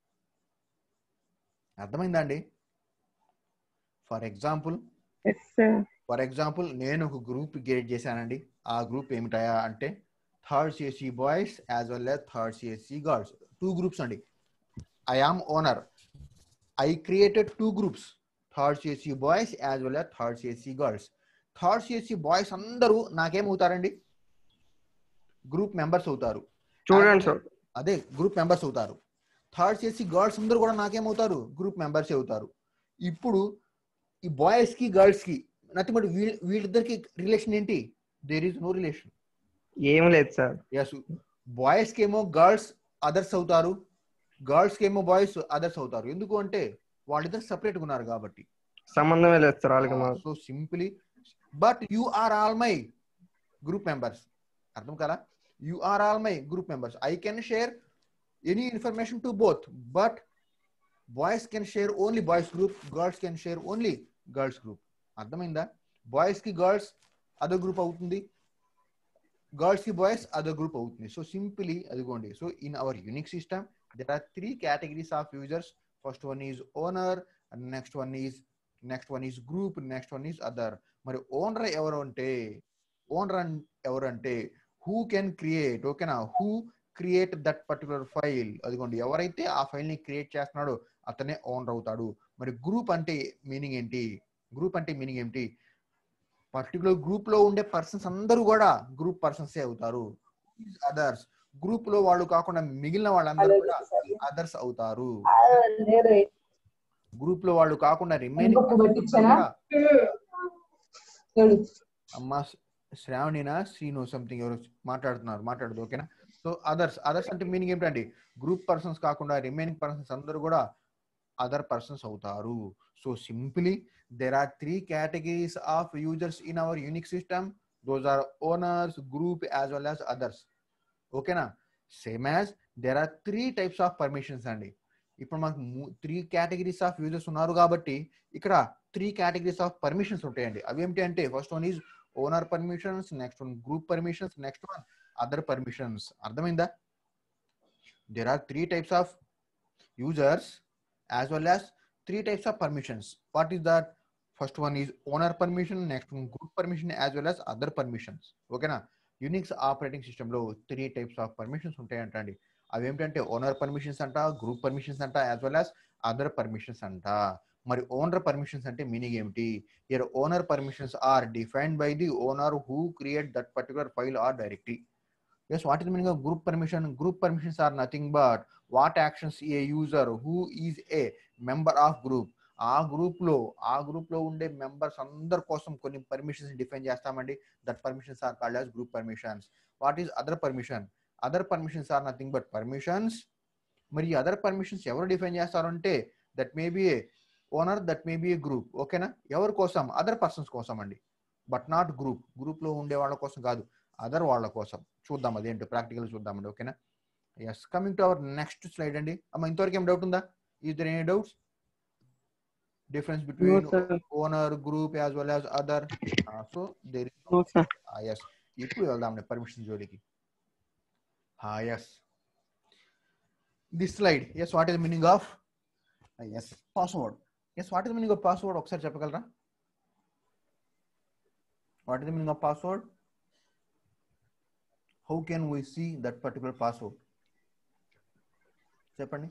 అర్థమైందా అండి for example yes sir for example నేను ఒక గ్రూప్ క్రియేట్ చేశానండి ఆ గ్రూప్ ఏమిటాయా అంటే third CSC boys as well as third CSC girls two groups అండి I am owner I created two groups third CSC boys as well as third CSC girls third CSC boys అందరూ నాకేమవుతారండి group members అవుతారు students అదే group members అవుతారు third CSC girls అందరూ కూడా నాకేమవుతారు group members అవుతారు ఇప్పుడు ఈ బాయ్స్ కి గర్ల్స్ కి నథింగ్ బట్ వీళ్ళ వీళ్ళిద్దరికి రిలేషన్ ఏంటి దేర్ ఈస్ నో రిలేషన్ ఏం లేదు సార్ ఎస్ బాయ్స్ కి ఏమో గర్ల్స్ అదర్స్ అవుతారు గర్ల్స్ కి ఏమో బాయ్స్ అదర్స్ అవుతారు ఎందుకు అంటే వాళ్ళిద్దరు సపరేట్ గా ఉన్నారు కాబట్టి సంబంధమే లేదు సార్ వాళ్ళకి మాకు so simply but you are all my group members అర్థం కదా you are all my group members I can share any information to both but boys can share only boys group girls can share only girls group అర్థమైందా boys కి girls other group అవుతుంది girls కి boys other group అవుతుంది so simply అదిగోండి so in our Unix system there are three categories of users first one is owner next one is next one is group next one is other మరి owner ఎవరు అంటే owner ఎవరు అంటే who can create ఓకేనా who create that particular file అదిగోండి ఎవరైతే ఆ file ని క్రియేట్ చేస్తున్నాడో అతనే ఓనర్ అవుతాడు మరి గ్రూప్ అంటే మీనింగ్ ఏంటి గ్రూప్ అంటే మీనింగ్ ఏంటి పర్టికులర్ గ్రూప్ లో ఉండే పర్సన్స్ అందరూ కూడా గ్రూప్ పర్సన్సే అవుతారు అదర్స్ గ్రూప్ లో వాళ్ళు కాకుండా మిగిలిన వాళ్ళందరూ కూడా అదర్స్ అవుతారు గ్రూప్ లో వాళ్ళు కాకుండా రిమైనింగ్ అమ్మ శ్రావణినా శ్రీను సంథింగ్ ఎవరు మాట్లాడుతున్నారు మాట్లాడదు ఓకేనా సో అదర్స్ అదర్స్ అంటే మీనింగ్ ఏంటంటే గ్రూప్ పర్సన్స్ కాకుండా రిమైనింగ్ పర్సన్స్ అందరూ కూడా అదర్ పర్సన్స్ అవుతారు so simply there are three categories of users in our Unix system. Those are owners, group, as well as others. ఓకేనా same as there are three types of permissions అండి ఇప్పుడు మనకు three categories of users ఉన్నారు కాబట్టి ఇక్కడ three categories of permissions ఉంటాయండి అవి ఏమిటి అంటే first one is owner permissions next one group permissions next one other permissions అర్థమైందా there are three types of users as well as three types of permissions what is that first one is owner permission next one group permission as well as other permissions ఓకేనా Unix operating system లో three types of permissions ఉంటాయంట అండి అవి ఏమిటంటే owner permissions అంట group permissions అంట as well as other permissions అంట మరి ఓనర్ పర్మిషన్స్ అంటే మీనింగ్ ఏమిటి here owner permissions are defined by the owner who create that particular file or directory yes what is the meaning of group permission group permissions are nothing but what actions a user who is a member of group ఆ group లో ఆ group లో ఉండే members అందరి కోసం కొన్ని permissions define చేస్తామండి that permissions are called as group permissions what is other permission other permissions are nothing but permissions మరి అదర్ పర్మిషన్స్ ఎవరు డిఫైన్ చేస్తారంటే that may be a owner that may be a group ఓకేనా ఎవరి కోసం other persons కోసం అండి but not group group లో ఉండే వాళ్ళ కోసం కాదు అదర్ వాళ్ళ కోసం చూద్దాం అదేంటో ప్రాక్టికల్ చూద్దామండి ఓకేనా yes coming to our next slide అండి అమ్మ ఇంతవరకు ఏం డౌట్ ఉందా is there any doubts difference between sir. Owner group as well as other so there No, sir. Yes ఇప్పుడు వెళ్దాం పర్మిషన్ జోలికి yes this slide yes what is meaning of yes password yes what is meaning of password ఒకసారి చెప్పగలరా what is meaning of password how can we see that particular password చెప్పండి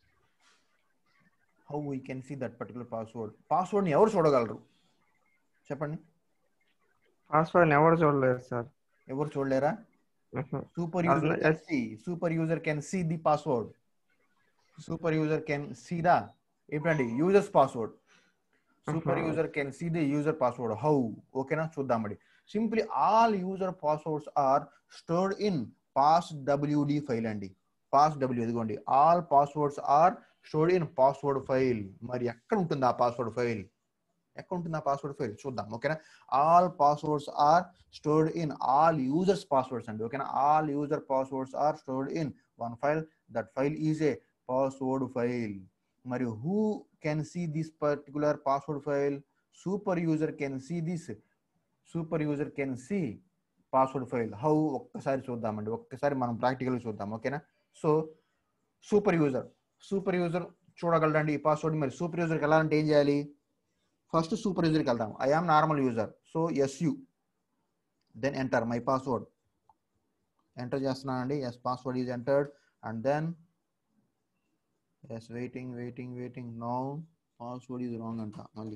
how we can see that particular password పాస్వర్డ్ని ఎవరు చూడగలరు చెప్పండి password ఎవరు చూడలేదు sir ఎవరు చూడలేరా super As user much can as- see super user can see the password super user can see the ఏంటండి users password super Uh-huh. User can see the user password how ఓకేనా చూద్దామండి simply all user passwords are stored in pass WD file అండి pass W ఇదిగోండి all passwords are stored in password file మరి ఎక్కడ ఉంటుంది ఆ password file ఎక్కడ ఉంటుంది ఆ పాస్వర్డ్ ఫైల్ చూద్దాం ఓకేనా all passwords are stored in all users passwords అండి ఓకేనా all user passwords are stored in one file that file is a password file మరి who can see this particular password file super user can see this super user can see password file how ఒక్కసారి చూద్దామండి ఒక్కసారి మనం practical చూద్దాం ఓకేనా so super user super user చూడగలరండి ఈ password మరి సూపర్ యూజర్కి వెళ్ళాలంటే ఏం చేయాలి ఫస్ట్ సూపర్ యూజర్కి వెళ్దాం I am normal user so S U then enter my password enter చేస్తున్నానండి yes password is entered and then yes waiting waiting waiting no password is wrong అంట మళ్ళీ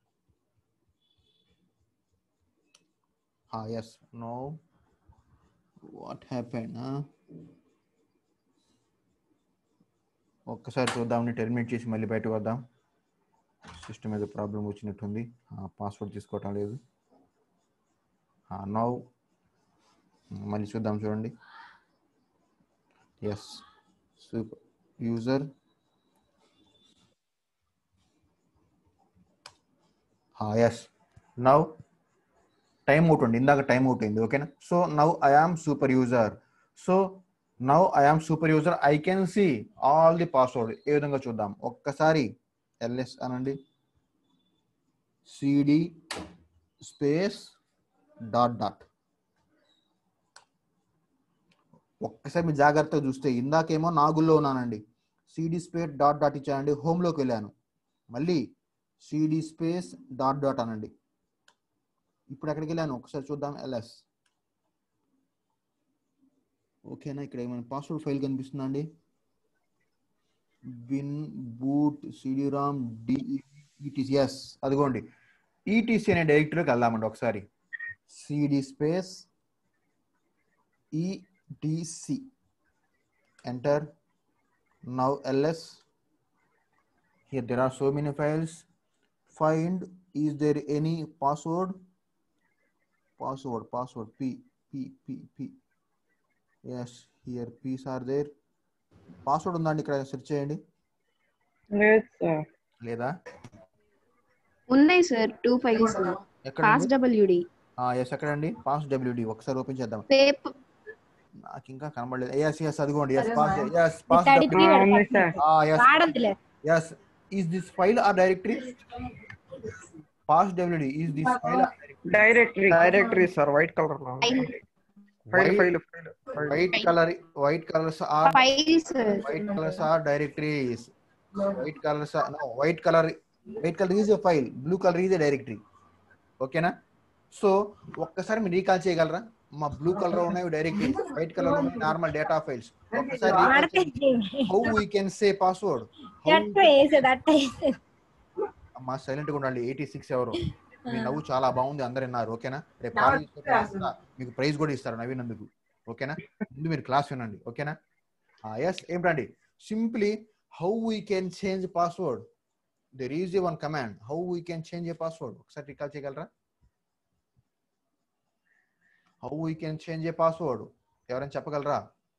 ఎస్ నో వాట్ హ్యాపెన్ ఒక్కసారి చూద్దామని terminate చేసి మళ్ళీ బయటకు వద్దాం సిస్టమ్ ఏదో ప్రాబ్లం వచ్చినట్టుంది పాస్వర్డ్ తీసుకోవటం లేదు నౌ మళ్ళీ చూద్దాం చూడండి yes super user yes now time out అండి ఇందాక టైం అవుట్ అయింది ఓకేనా so now I am super user so now I am super user I can see all the password ఏ విధంగా చూద్దాం ఒక్కసారి ఎల్ఎస్ అనండి సిడి స్పేస్ డాట్ డాట్ ఒక్కసారి మీరు జాగ్రత్తగా చూస్తే ఇందాకేమో నాగుల్లో ఉన్నానండి సిడి స్పేస్ డాట్ డాట్ ఇచ్చానండి హోమ్లోకి వెళ్ళాను మళ్ళీ సిడి స్పేస్ డాట్ డాట్ అనండి ఇప్పుడు ఎక్కడికి వెళ్ళాను ఒకసారి చూద్దాం ఎల్ఎస్ ఓకేనా ఇక్కడ ఏమైనా పాస్వర్డ్ ఫైల్ కనిపిస్తుందా అండి bin boot CD ROM D E T C yes అదిగోండి ఈటీసీ అనే డైరెక్టరీకి వెళ్దామండి ఒకసారి CD space ETC enter now ls here there are so many files find is there any password password password p p p p yes here p's are there password ఉందండి ఇక్కడ search చేయండి లేదు sir లేదా ఉన్నాయి sir two files ఎక్కడ pass WD yes ఎక్కడండి pass WD ఒకసారి open చేద్దాం పేపర్ నాకు ఇంకా కనబడలేదు ఎస్ ఎస్ అదిగోండి ఎస్ పాస్ ఎస్ పాస్ ఆ, ఉంది సార్ ఎస్ వాడదులే yes is this file or directory pass wd is this file or directory directory directory sir white colour లో file file file white color white colors are files white colors are directories white colors are no white color white color is a file blue color is a directory ఓకేనా so ఒక్కసారి మీరు recall చేయగలరా మా blue colour ఉన్నాయి directory white colour ఉన్నాయి normal data files ఒక్కసారి how we can say password అట్ట వేసేది అట్ట వేసేది అమ్మా సైలెంట్ గా ఉండండి ఎయిటీ సిక్స్ ఎవరు మీ నవ్వు చాలా బాగుంది అందరు విన్నారు ఓకేనా రేపు కాలేజ్ వస్తా, మీకు ప్రైజ్ కూడా ఇస్తారు నవ్వినందుకు ఓకేనా ముందు మీరు క్లాస్ వినండి ఓకేనా ఎస్ ఏమిటండి simply how we can change password there is a one command how we can change a password ఒకసారి రికాల్ చేయగలరా how we can change a password ఎవరైనా చెప్పగలరా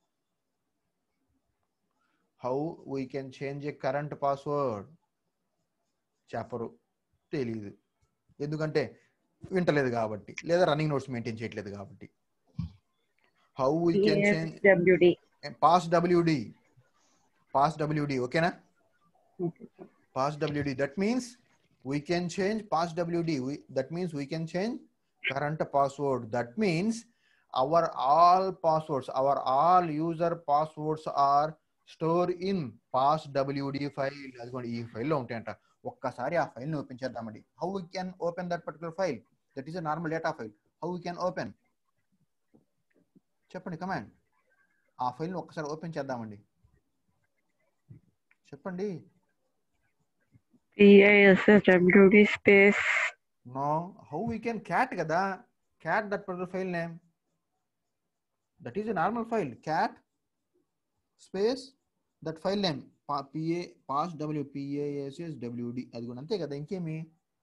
how we can change a current password చెప్పరు తెలియదు ఎందుకంటే వింటలేదు కాబట్టి లేదా running notes maintain చేయట్లేదు కాబట్టి how we can change WD pass WD pass WD ఓకేనా pass wd that means we can change pass wd we, that means we can change current password that means our all passwords our all user passwords are stored in pass wd file అదిగోండి ఈ ఫైల్లో ఉంటాయంట ఒక్కసారి ఆ ఫైల్ని open చేద్దామండి how we can open that particular file that is a normal data file how we can open చెప్పండి command ఆ ఫైల్ని ఒక్కసారి ఓపెన్ చేద్దామండి చెప్పండి P I S S WD space No, how we can cat kada? Cat that particular file name. That is a normal file. Cat space that file name. Pa- PA pass W P A S S W D అది కూడా అంతే కదా ఇంకేమి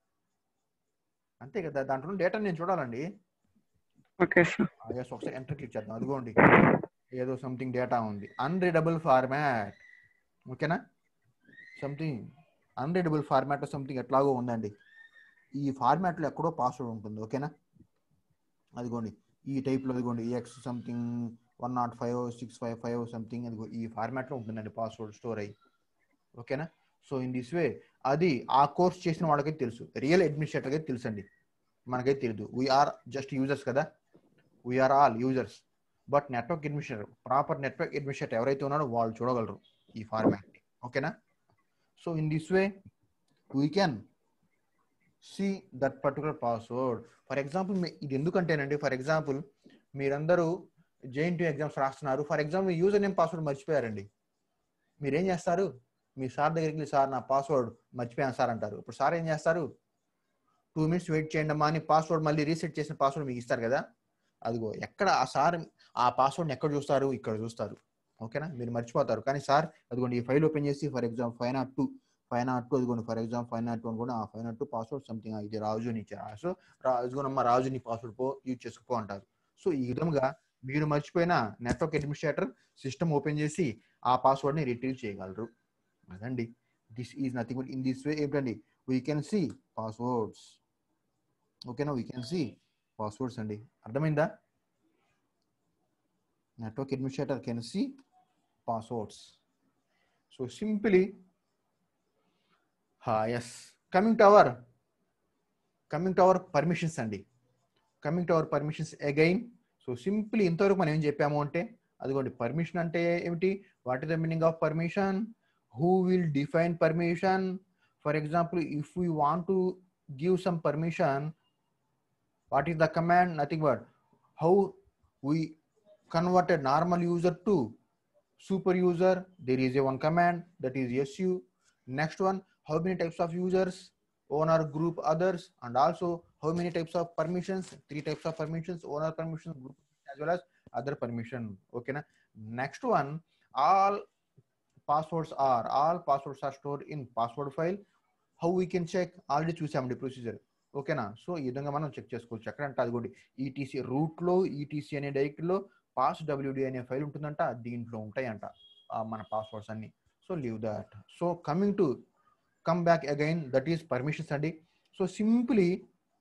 అంతే కదా దాంట్లో డేటా నేను చూడాలండి ఓకే సార్ ఎస్ ఒకసారి ఎంటర్ క్లిక్ చేద్దాం అదిగోండి ఏదో సంథింగ్ డేటా ఉంది అన్రీడబుల్ ఫార్మాట్ ఓకేనా సంథింగ్ అన్రీడబుల్ ఫార్మాట్ సంథింగ్ ఎట్లాగో ఉందండి ఈ ఫార్మాట్లో ఎక్కడో పాస్వర్డ్ ఉంటుంది ఓకేనా అదిగోండి ఈ టైప్లో అదిగోండి X something one not five six five five something అదిగో ఈ ఫార్మాట్లో ఉంటుందండి పాస్వర్డ్ స్టోర్ అయ్యి ఓకేనా సో ఇన్ దిస్ వే అది ఆ కోర్స్ చేసిన వాళ్ళకైతే తెలుసు రియల్ అడ్మినిస్ట్రేటర్కి అయితే తెలుసండి మనకైతే తెలియదు వీఆర్ జస్ట్ యూజర్స్ కదా we are all users but network administrator proper network administrator ఎవరైతే ఉన్నారో వాళ్ళు చూడగలరు ఈ ఫార్మాట్ని ఓకేనా so in this way we can see that particular password for example ఇది ఎందుకంటేనండి ఫర్ ఎగ్జాంపుల్ మీరందరూ జేఎన్టీ ఎగ్జామ్స్ రాస్తున్నారు for example user name password మర్చిపోయారండి మీరేం చేస్తారు మీ సార్ దగ్గరికి వెళ్ళి సార్ నా పాస్వర్డ్ మర్చిపోయాను సార్ అంటారు ఇప్పుడు సార్ ఏం చేస్తారు టూ మినిట్స్ వెయిట్ చేయండి అమ్మా అని పాస్వర్డ్ మళ్ళీ రీసెట్ చేసిన పాస్వర్డ్ మీకు ఇస్తారు కదా అదిగో ఎక్కడ ఆ సార్ ఆ పాస్వర్డ్ని ఎక్కడ చూస్తారు ఇక్కడ చూస్తారు ఓకేనా మీరు మర్చిపోతారు కానీ సార్ అదిగోండి ఈ ఫైల్ ఓపెన్ చేసి for example five not two five not two అదిగోండి for example five not two కూడా ఆ five not two password something ఇది రాజు నీ సో రాజుగోనమ్మ రాజు నీ పాస్వర్డ్ పో యూజ్ చేసుకో అంటారు సో ఈ విధంగా మీరు మర్చిపోయిన నెట్వర్క్ అడ్మినిస్ట్రేటర్ సిస్టమ్ ఓపెన్ చేసి ఆ పాస్వర్డ్ని రిట్రీవ్ చేయగలరు అదండి this is nothing but in this way ఏంటండి వీ కెన్ సి పాస్వర్డ్స్ ఓకేనా వీ కెన్ సి పాస్వర్డ్స్ అండి అర్థమైందా network administrator can see passwords so simply yes coming to our coming to our permissions అండి coming to our permissions again so simply ఇంతవరకు మనం ఏం చెప్పాము అంటే అదిగోండి పర్మిషన్ అంటే ఏమిటి what is the meaning of permission who will define permission for example if you want to give some permission what is the command nothing but how we convert a normal user to super user there is a one command that is su next one how many types of users owner group others and also how many types of permissions three types of permissions owner permissions group as well as other permission okay na next one all passwords are all passwords are stored in password file how we can check already చూసామండి procedure ఓకేనా so ఈ విధంగా మనం check చేసుకోవచ్చు ఎక్కడ అంటే అది కూడా ఈటీసీ రూట్ లో ఈటీసీ అనే డైరెక్ట్ లో పాస్ డబ్ల్యూడి అనే ఫైల్ ఉంటుందంట దీంట్లో ఉంటాయంట ఆ మన పాస్వర్డ్స్ అన్ని so leave that so coming to come back again that is permissions అండి so simply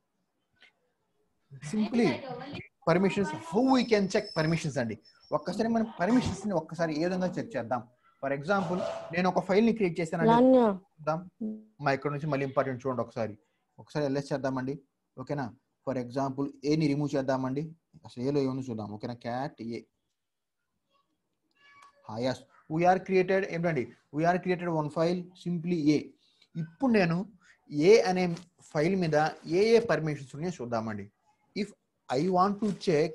simply permissions how we can check permissions అండి ఒక్కసారి మనం పర్మిషన్స్ ని ఒక్కసారి ఏ విధంగా చెక్ చేద్దాం ఫర్ ఎగ్జాంపుల్ నేను ఒక ఫైల్ ని క్రియేట్ చేశానండి చూద్దాం మా ఇక్కడ నుంచి మళ్ళీ ఇంపార్టెంట్ చూడండి ఒకసారి ఒకసారి ఎల్ఎస్ చేద్దామండి ఓకేనా ఫర్ ఎగ్జాంపుల్ ఏని రిమూవ్ చేద్దామండి అసలు ఏలో ఏమని చూద్దాం ఓకేనా cat A yes we are created ఏంటండి we are created one file simply A ఇప్పుడు నేను ఏ అనే ఫైల్ మీద ఏ ఏ పర్మిషన్స్ ఉన్నాయో చూద్దామండి if I want to check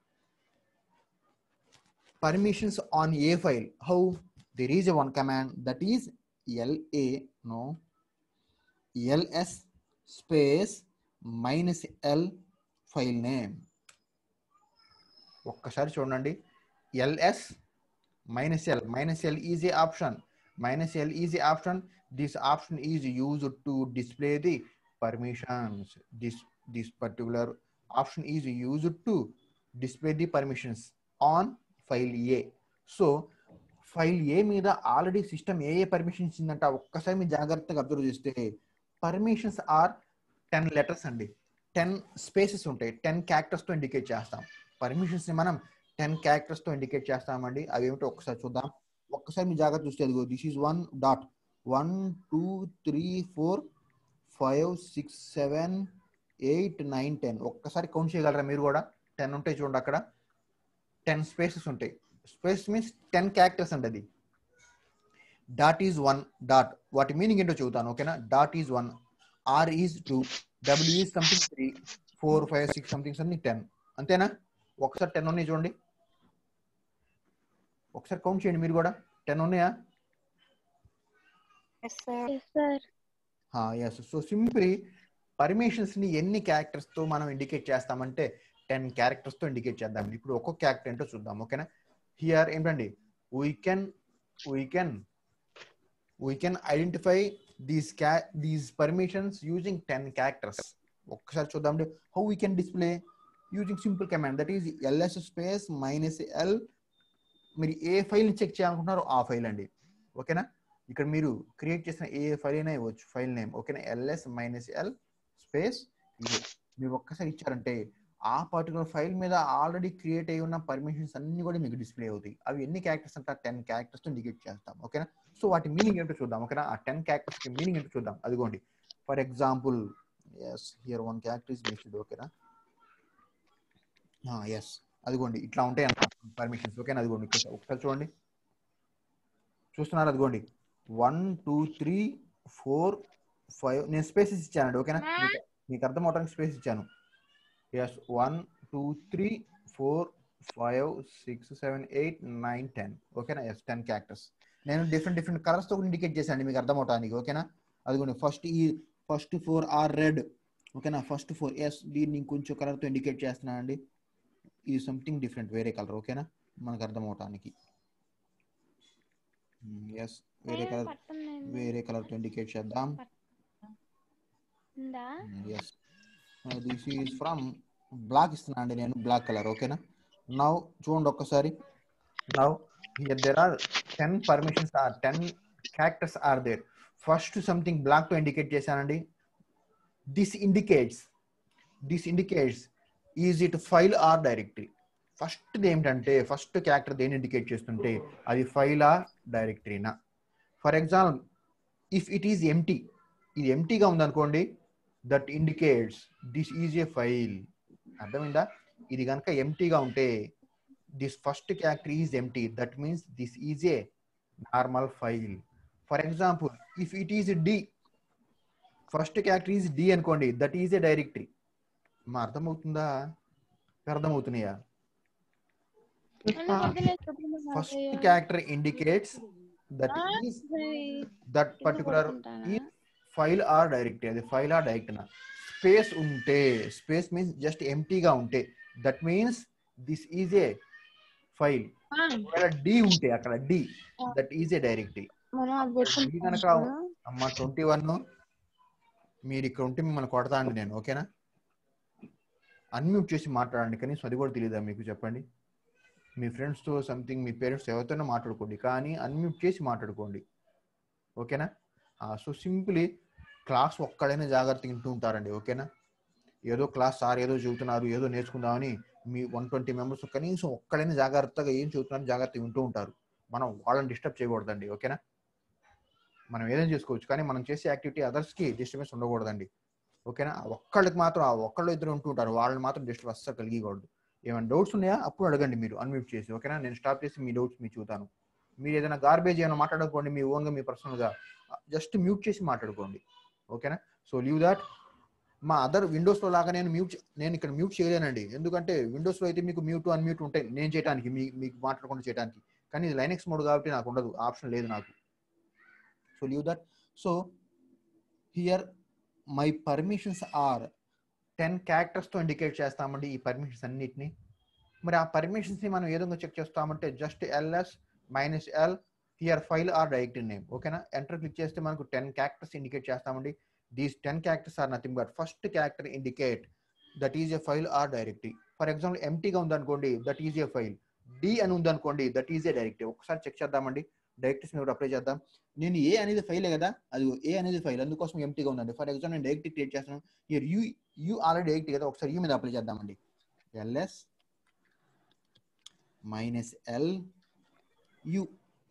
permissions on a file how there is a one command that is la no ls space minus l file name ఒక్కసారి చూడండి LS minus L minus L is a option minus L is a option this option is use to display the permissions this this particular option is use to display the permissions on file A so file A మీద already system ఏ ఏ permissions ఇచ్చిందంట ఒక్కసారి మీరు జాగ్రత్తగా observe చేస్తే permissions are ten letters అండి ten spaces ఉంటాయి టెన్ క్యారెక్టర్స్తో ఇండికేట్ చేస్తాం పర్మిషన్స్ని మనం టెన్ క్యారెక్టర్స్తో ఇండికేట్ చేస్తామండి అవి ఏమిటో ఒక్కసారి చూద్దాం ఒక్కసారి మీ జాగ్రత్త చూస్తే అదిగో this is one dot one two three four five six seven eight nine ten ఒక్కసారి కౌంట్ చేయగలరా మీరు కూడా టెన్ ఉంటాయి చూడండి అక్కడ టెన్ స్పేసెస్ ఉంటాయి స్పేస్ మీన్స్ టెన్ క్యారెక్టర్స్ అండి అది డాట్ ఈజ్ వన్ డాట్ వాటి మీనింగ్ ఏంటో చెబుతాను ఓకేనా dot is one R is two W is something three four five six something something ten అంతేనా ఒకసారి టెన్ ఉన్నాయి చూడండి ఒకసారి కౌంట్ చేయండి మీరు కూడా టెన్ ఉన్నాయా ఎస్ సో సింప్లీ పర్మిషన్స్ ని ఎన్ని క్యారెక్టర్స్ తో మనం ఇండికేట్ చేస్తామంటే టెన్ క్యారెక్టర్స్ తో ఇండికేట్ చేద్దాం ఇప్పుడు ఒక్కొక్క క్యారెక్టర్ ఏంటో చూద్దాం ఓకేనా హియర్ ఏంటండి we can we can we can identify these క్యా these permissions using ten characters ఒక్కసారి చూద్దాం how we can display using simple command that is LS space minus L మీరు ఏ ఫైల్ చెక్ చేయాలనుకుంటున్నారో ఆ ఫైల్ అండి ఓకేనా ఇక్కడ మీరు క్రియేట్ చేసిన ఏ ఫైల్ అయినా ఇవ్వచ్చు ఫైల్ నేమ్ ఓకేనా ఎల్ఎస్ మైనస్ ఎల్ స్పేస్ మీరు ఒక్కసారి ఇచ్చారంటే ఆ పర్టికులర్ ఫైల్ మీద ఆల్రెడీ క్రియేట్ అయి ఉన్న పర్మిషన్స్ అన్ని కూడా మీకు డిస్ప్లే అవుతాయి అవి ఎన్ని క్యారెక్టర్స్ అంటే టెన్ క్యారెక్టర్స్ ఇండికేట్ చేస్తాం ఓకేనా సో వాటి మీనింగ్ ఏంటో చూద్దాం ఓకేనా ఆ టెన్ క్యారెక్టర్స్ కి మీనింగ్ ఏంటో చూద్దాం అదిగోండి for example yes here one character is missed ఓకేనా ఎస్ అదిగోండి ఇట్లా ఉంటాయి అన్నమాట పర్మిషన్స్ ఓకేనా అదిగోండి ఇక్కడ ఒకసారి చూడండి చూస్తున్నారు అదిగోండి one two three four five నేను స్పేసెస్ ఇచ్చానండి ఓకేనా మీకు- మీకు అర్థం అవడానికి స్పేస్ ఇచ్చాను yes one two three four five six seven eight nine ten ఓకేనా ఎస్ టెన్ క్యారెక్టర్స్ నేను డిఫరెంట్ డిఫరెంట్ కలర్స్ తో ఇండికేట్ చేశాను మీకు అర్థం అవడానికి ఓకేనా అదిగోండి ఫస్ట్ ఈ ఫస్ట్ ఫోర్ ఆర్ రెడ్ ఓకేనా ఫస్ట్ ఫోర్ ఎస్ దీన్ని ఇంకొంచెం కలర్ తో ఇండికేట్ చేస్తున్నానండి ఈ సంథింగ్ డిఫరెంట్ వేరే కలర్ ఓకేనా మనకు అర్థం అవటానికి ఎస్ వేరే కలర్ వేరే కలర్ తో ఇండికేట్ చేద్దాం yes this is from black ఇస్తున్నా అండి నేను బ్లాక్ కలర్ ఓకేనా నౌ చూడండి ఒక్కసారి now here there are ten permissions are ten characters are there first something black తో ఇండికేట్ చేశానండి this indicates this indicates is it file or directory first ఏంటంటే first character దేని ఇండికేట్ చేస్తుంటే అది ఫైల్ ఆర్ డైరెక్టరీనా for example if it is empty ఇది ఎంటీగా ఉందనుకోండి that indicates this is a file అర్థమైందా ఇది కనుక ఎంటీగా ఉంటే this first character is empty that means this is a normal file for example if it is D first character is D అనుకోండి that is a directory మా అర్థమవుతుందా అర్థమవుతున్నాయా first character indicates that is that particular file or directory అది file or direct space ఉంటే space means just ఎంటీగా ఉంటే that means this is a file ఒకవేళ D ఉంటే అక్కడ D that is a directory మనం అది ఇది కనుక అమ్మ ట్వంటీ వన్ మీరు ఇక్కడ ఉంటే మిమ్మల్ని కొడతా అండి నేను ఓకేనా అన్మ్యూట్ చేసి మాట్లాడండి కనీసం అది కూడా తెలియదా మీకు చెప్పండి మీ ఫ్రెండ్స్తో సంథింగ్ మీ పేరెంట్స్ ఎవరితోనో మాట్లాడుకోండి కానీ అన్మ్యూట్ చేసి మాట్లాడుకోండి ఓకేనా సో సింపుల్లీ క్లాస్ ఒక్కడైనా జాగ్రత్తగా వింటూ ఉంటారండి ఓకేనా ఏదో క్లాస్ సార్ ఏదో చెబుతున్నారు ఏదో నేర్చుకుందామని మీ వన్ ట్వంటీ మెంబర్స్ కనీసం ఒక్కడైనా జాగ్రత్తగా ఏం చెబుతున్నారు జాగ్రత్తగా వింటూ ఉంటారు మనం వాళ్ళని డిస్టర్బ్ చేయకూడదండి ఓకేనా మనం ఏదైనా చేసుకోవచ్చు కానీ మనం చేసే యాక్టివిటీ అదర్స్కి డిస్టర్బెన్స్ ఉండకూడదండి ఓకేనా ఆ ఒక్కళ్ళకి మాత్రం ఆ ఒక్కళ్ళు ఇద్దరు ఉంటూ ఉంటారు వాళ్ళని మాత్రం డిస్టర్బ్ అస్సలు కలిగకూడదు ఏమైనా డౌట్స్ ఉన్నాయా అప్పుడు అడగండి మీరు అన్మ్యూట్ చేసి ఓకేనా నేను స్టాప్ చేసి మీ డౌట్స్ మీకు చూతాను మీరు ఏదైనా గార్బేజ్ ఏమైనా మాట్లాడుకోండి మీ ఓన్గా మీ పర్సనల్గా జస్ట్ మ్యూట్ చేసి మాట్లాడుకోండి ఓకేనా సో లీవ్ దాట్ మా అదర్ విండోస్లో లాగా నేను మ్యూట్ నేను ఇక్కడ మ్యూట్ చేయలేనండి ఎందుకంటే విండోస్లో అయితే మీకు మ్యూట్ అన్మ్యూట్ ఉంటాయి నేను చేయడానికి మీ మీకు మాట్లాడకుండా చేయడానికి కానీ ఇది లైనెక్స్ మోడ్ కాబట్టి నాకు ఉండదు ఆప్షన్ లేదు నాకు so leave that so here my permissions are ten క్యారెక్టర్స్తో ఇండికేట్ చేస్తామండి ఈ పర్మిషన్స్ అన్నిటిని మరి ఆ పర్మిషన్స్ని మనం ఏ విధంగా చెక్ చేస్తామంటే just LS minus L here file or directory name ఓకేనా ఎంటర్ క్లిక్ చేస్తే మనకు టెన్ క్యారెక్టర్స్ ఇండికేట్ చేస్తామండి these ten characters are nothing but first character indicate that is a file or directory for example ఎంటీగా ఉందనుకోండి that is a file D అని ఉందనుకోండి that is a directory ఒకసారి చెక్ చేద్దామండి డైరెక్టరీస్ మీద అప్లై చేద్దాం నేను ఏ అనేది ఫైలే కదా అది ఏ అనేది ఫైల్ అందుకోసం ఎంటీగా ఉందండి ఫర్ ఎగ్జాంపుల్ నేను డైరెక్టరీ క్రియేట్ చేస్తాను here you you already direct కదా ఒకసారి యూ మీద అప్లై చేద్దామండి ఎల్ఎస్ మైనస్ ఎల్ యు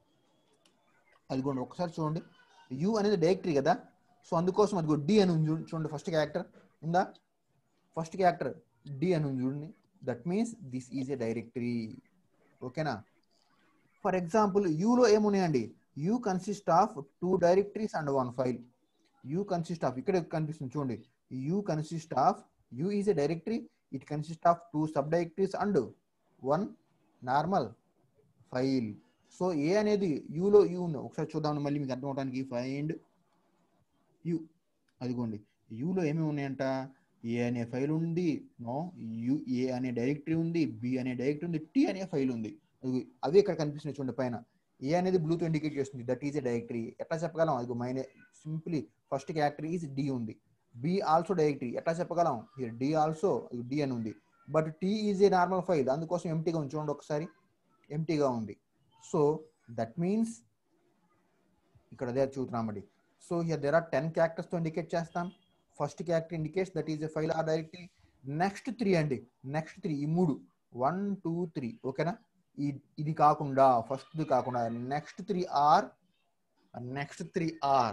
అదిగోండి ఒకసారి చూడండి యు అనేది డైరెక్టరీ కదా సో అందుకోసం అదిగో డి అని ఉంది చూడండి చూడండి ఫస్ట్ క్యారెక్టర్ ఉందా ఫస్ట్ క్యారెక్టర్ డి అని ఉంది చూడండి that means this is a directory ఓకేనా ఫర్ ఎగ్జాంపుల్ యూలో ఏమున్నాయండి U consist of two directories and one file U consist of ఇక్కడ కనిపిస్తుంది చూడండి U consist of U is a directory it consist of two subdirectories and one normal file so A అనేది యూలో you ఉంది ఒకసారి చూద్దాం మళ్ళీ మీకు అర్థం అవడానికి ఫైండ్ యూ అదిగోండి యూలో ఏమేమి ఉన్నాయంట ఏ అనే ఫైల్ ఉంది నో యు ఏ అనే డైరెక్టరీ ఉంది బి అనే డైరెక్టరీ ఉంది టీ అనే ఫైల్ ఉంది అవి- అవి ఇక్కడ కనిపిస్తున్నాయి చూడండి పైన ఏ అనేది బ్లూతో ఇండికేట్ చేస్తుంది దట్ ఈజ్ ఎ డైరెక్టరీ ఎట్లా చెప్పగలం అది మైనే simply first character is D ఉంది బి ఆల్సో డైరెక్టరీ ఎట్లా చెప్పగలం డి ఆల్సో డి అని ఉంది but T is a normal file అందుకోసం ఎంటీగా ఉంది చూడండి ఒకసారి ఎంటీగా ఉంది సో దట్ మీన్స్ ఇక్కడ అదే చూస్తున్నామండి so here there are ten క్యారెక్టర్స్తో ఇండికేట్ చేస్తాం first character indicates that is a file or directory next three అండి నెక్స్ట్ త్రీ ఈ మూడు వన్ టూ త్రీ ఓకేనా ఈ ఇది కాకుండా ఫస్ట్ కాకుండా next three are next three are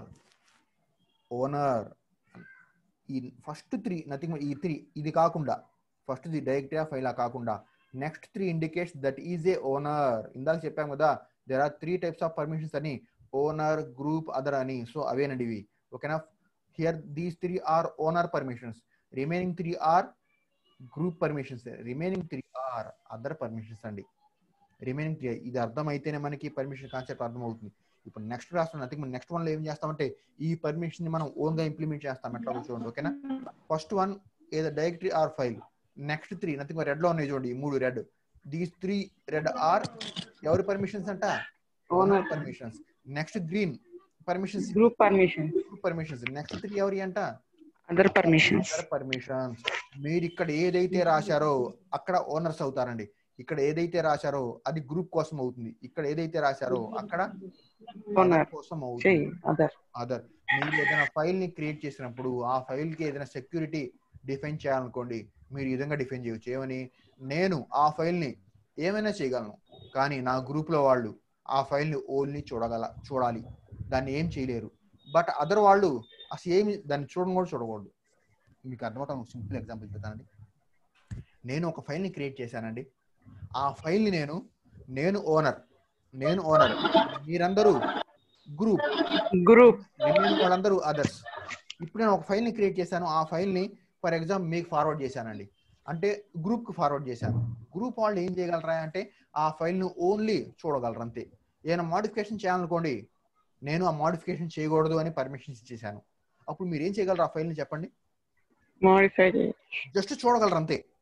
owner ఈ ఫస్ట్ త్రీ నథింగ్ ఈ త్రీ ఇది కాకుండా first the directory of file కాకుండా next three indicates that is a owner ఇందాక చెప్పాం కదా there are three types of permissions అని ఓనర్ గ్రూప్ అదర్ అని సో అవేనండి ఇవి ఓకేనా here these three are owner permissions remaining three are group permissions remaining three are other permissions అండి remaining three ఇది అర్థమైతేనే మనకి పర్మిషన్ కాన్సెప్ట్ అర్థమవుతుంది ఇప్పుడు next class nothing next one లో ఏం చేస్తామంటే ఈ పర్మిషన్ ని మనం ఓన్ గా ఇంప్లిమెంట్ చేస్తాం ఎట్లా చూడండి ఓకేనా ఫస్ట్ వన్ ఏదో directory or file next three nothing red లో ఉన్నాయి చూడండి ఈ మూడు red these three red are ఎవరి పర్మిషన్స్ అంట owner permissions next green permissions Group permissions. Permissions next three ఎవరి అంట Other permissions. పర్మిషన్స్ మీరు ఇక్కడ ఏదైతే రాశారో అక్కడ ఓనర్స్ అవుతారండి ఇక్కడ ఏదైతే రాశారో అది గ్రూప్ కోసం అవుతుంది ఇక్కడ ఏదైతే రాశారో అక్కడ Owner. కోసం Say అవుతుంది other. అదర్ మీరు ఏదైనా ఫైల్ ని క్రియేట్ చేసినప్పుడు ఆ ఫైల్ కి ఏదైనా సెక్యూరిటీ డిఫైన్ చేయాలనుకోండి మీరు ఈ విధంగా డిఫైన్ చేయవచ్చు ఏమని నేను ఆ ఫైల్ ని ఏమైనా చేయగలను కానీ నా గ్రూప్ లో వాళ్ళు ఆ ఫైల్ ని ఓన్లీ చూడగల చూడాలి దాన్ని ఏం చేయలేరు బట్ అదర్ వాళ్ళు అసలు ఏమి దాన్ని చూడడం కూడా చూడకూడదు మీకు అర్థమవుతాం సింపుల్ ఎగ్జాంపుల్ చెప్తానండి నేను ఒక ఫైల్ ని క్రియేట్ చేశానండి ఆ ఫైల్ ని నేను నేను ఓనర్ నేను ఓనర్ మీరందరూ గ్రూప్ Group. రిమైనింగ్ వాళ్ళందరూ అదర్స్ ఇప్పుడు నేను ఒక ఫైల్ ని క్రియేట్ చేశాను ఆ ఫైల్ ని ఫర్ ఎగ్జాంపుల్ మీకు ఫార్వర్డ్ చేశానండి అంటే గ్రూప్ కి ఫార్వర్డ్ చేశాను గ్రూప్ వాళ్ళు ఏం చేయగలరా అంటే ఆ ఫైల్ ని ఓన్లీ చూడగలరు అంతే ఏదైనా మోడిఫికేషన్ చేయాలనుకోండి నేను ఆ మోడిఫికేషన్ చేయకూడదు అని పర్మిషన్స్ ఇచ్చేసాను అప్పుడు మీరు ఏం చేయగలరు ఆ ఫైల్ ని చెప్పండి Modified. జస్ట్ చూడగలరు అంతే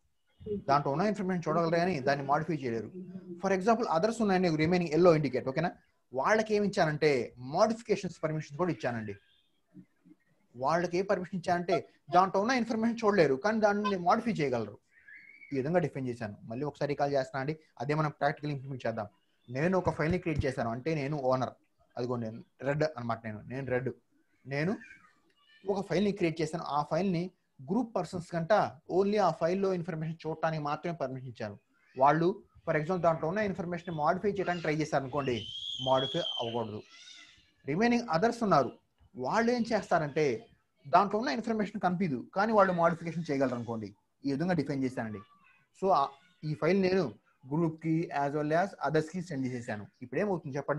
దాంట్లో ఉన్న ఇన్ఫర్మేషన్ చూడగలరు కానీ దాన్ని మాడిఫై చేయలేరు ఫర్ ఎగ్జాంపుల్ అదర్స్ ఉన్నాయని రిమైనింగ్ ఎల్లో ఇండికేట్ ఓకేనా వాళ్ళకి ఏమి ఇచ్చానంటే మోడిఫికేషన్స్ పర్మిషన్ కూడా ఇచ్చానండి వాళ్ళకి ఏ పర్మిషన్ ఇచ్చానంటే దాంట్లో ఉన్న ఇన్ఫర్మేషన్ చూడలేరు కానీ దాన్ని మాడిఫై చేయగలరు ఈ విధంగా డిఫైన్ చేశాను మళ్ళీ ఒకసారి కాల్ చేస్తున్నా అండి అదే మనం ప్రాక్టికల్ ఇంప్లిమెంట్ చేద్దాం నేను ఒక ఫైల్ని క్రియేట్ చేశాను అంటే నేను ఓనర్ అదిగో నేను రెడ్ అనమాట నేను నేను రెడ్ నేను ఒక ఫైల్ని క్రియేట్ చేశాను ఆ ఫైల్ని గ్రూప్ పర్సన్స్ కంట ఓన్లీ ఆ ఫైల్లో ఇన్ఫర్మేషన్ చూడటానికి మాత్రమే పర్మిషన్ ఇచ్చారు వాళ్ళు ఫర్ ఎగ్జాంపుల్ దాంట్లో ఉన్న ఇన్ఫర్మేషన్ మాడిఫై చేయడానికి ట్రై చేశారు అనుకోండి మాడిఫై అవ్వకూడదు రిమైనింగ్ అదర్స్ ఉన్నారు వాళ్ళు ఏం చేస్తారంటే దాంట్లో ఉన్న ఇన్ఫర్మేషన్ కనిపించదు కానీ వాళ్ళు మాడిఫికేషన్ చేయగలరు అనుకోండి ఈ విధంగా డిఫైన్ చేశానండి సో ఈ ఫైల్ నేను గ్రూప్ కి యాజ్ వెల్ యాజ్ అదర్స్ కి సెండ్ చేసేసాను ఇప్పుడు ఏమవుతుంది చెప్పండి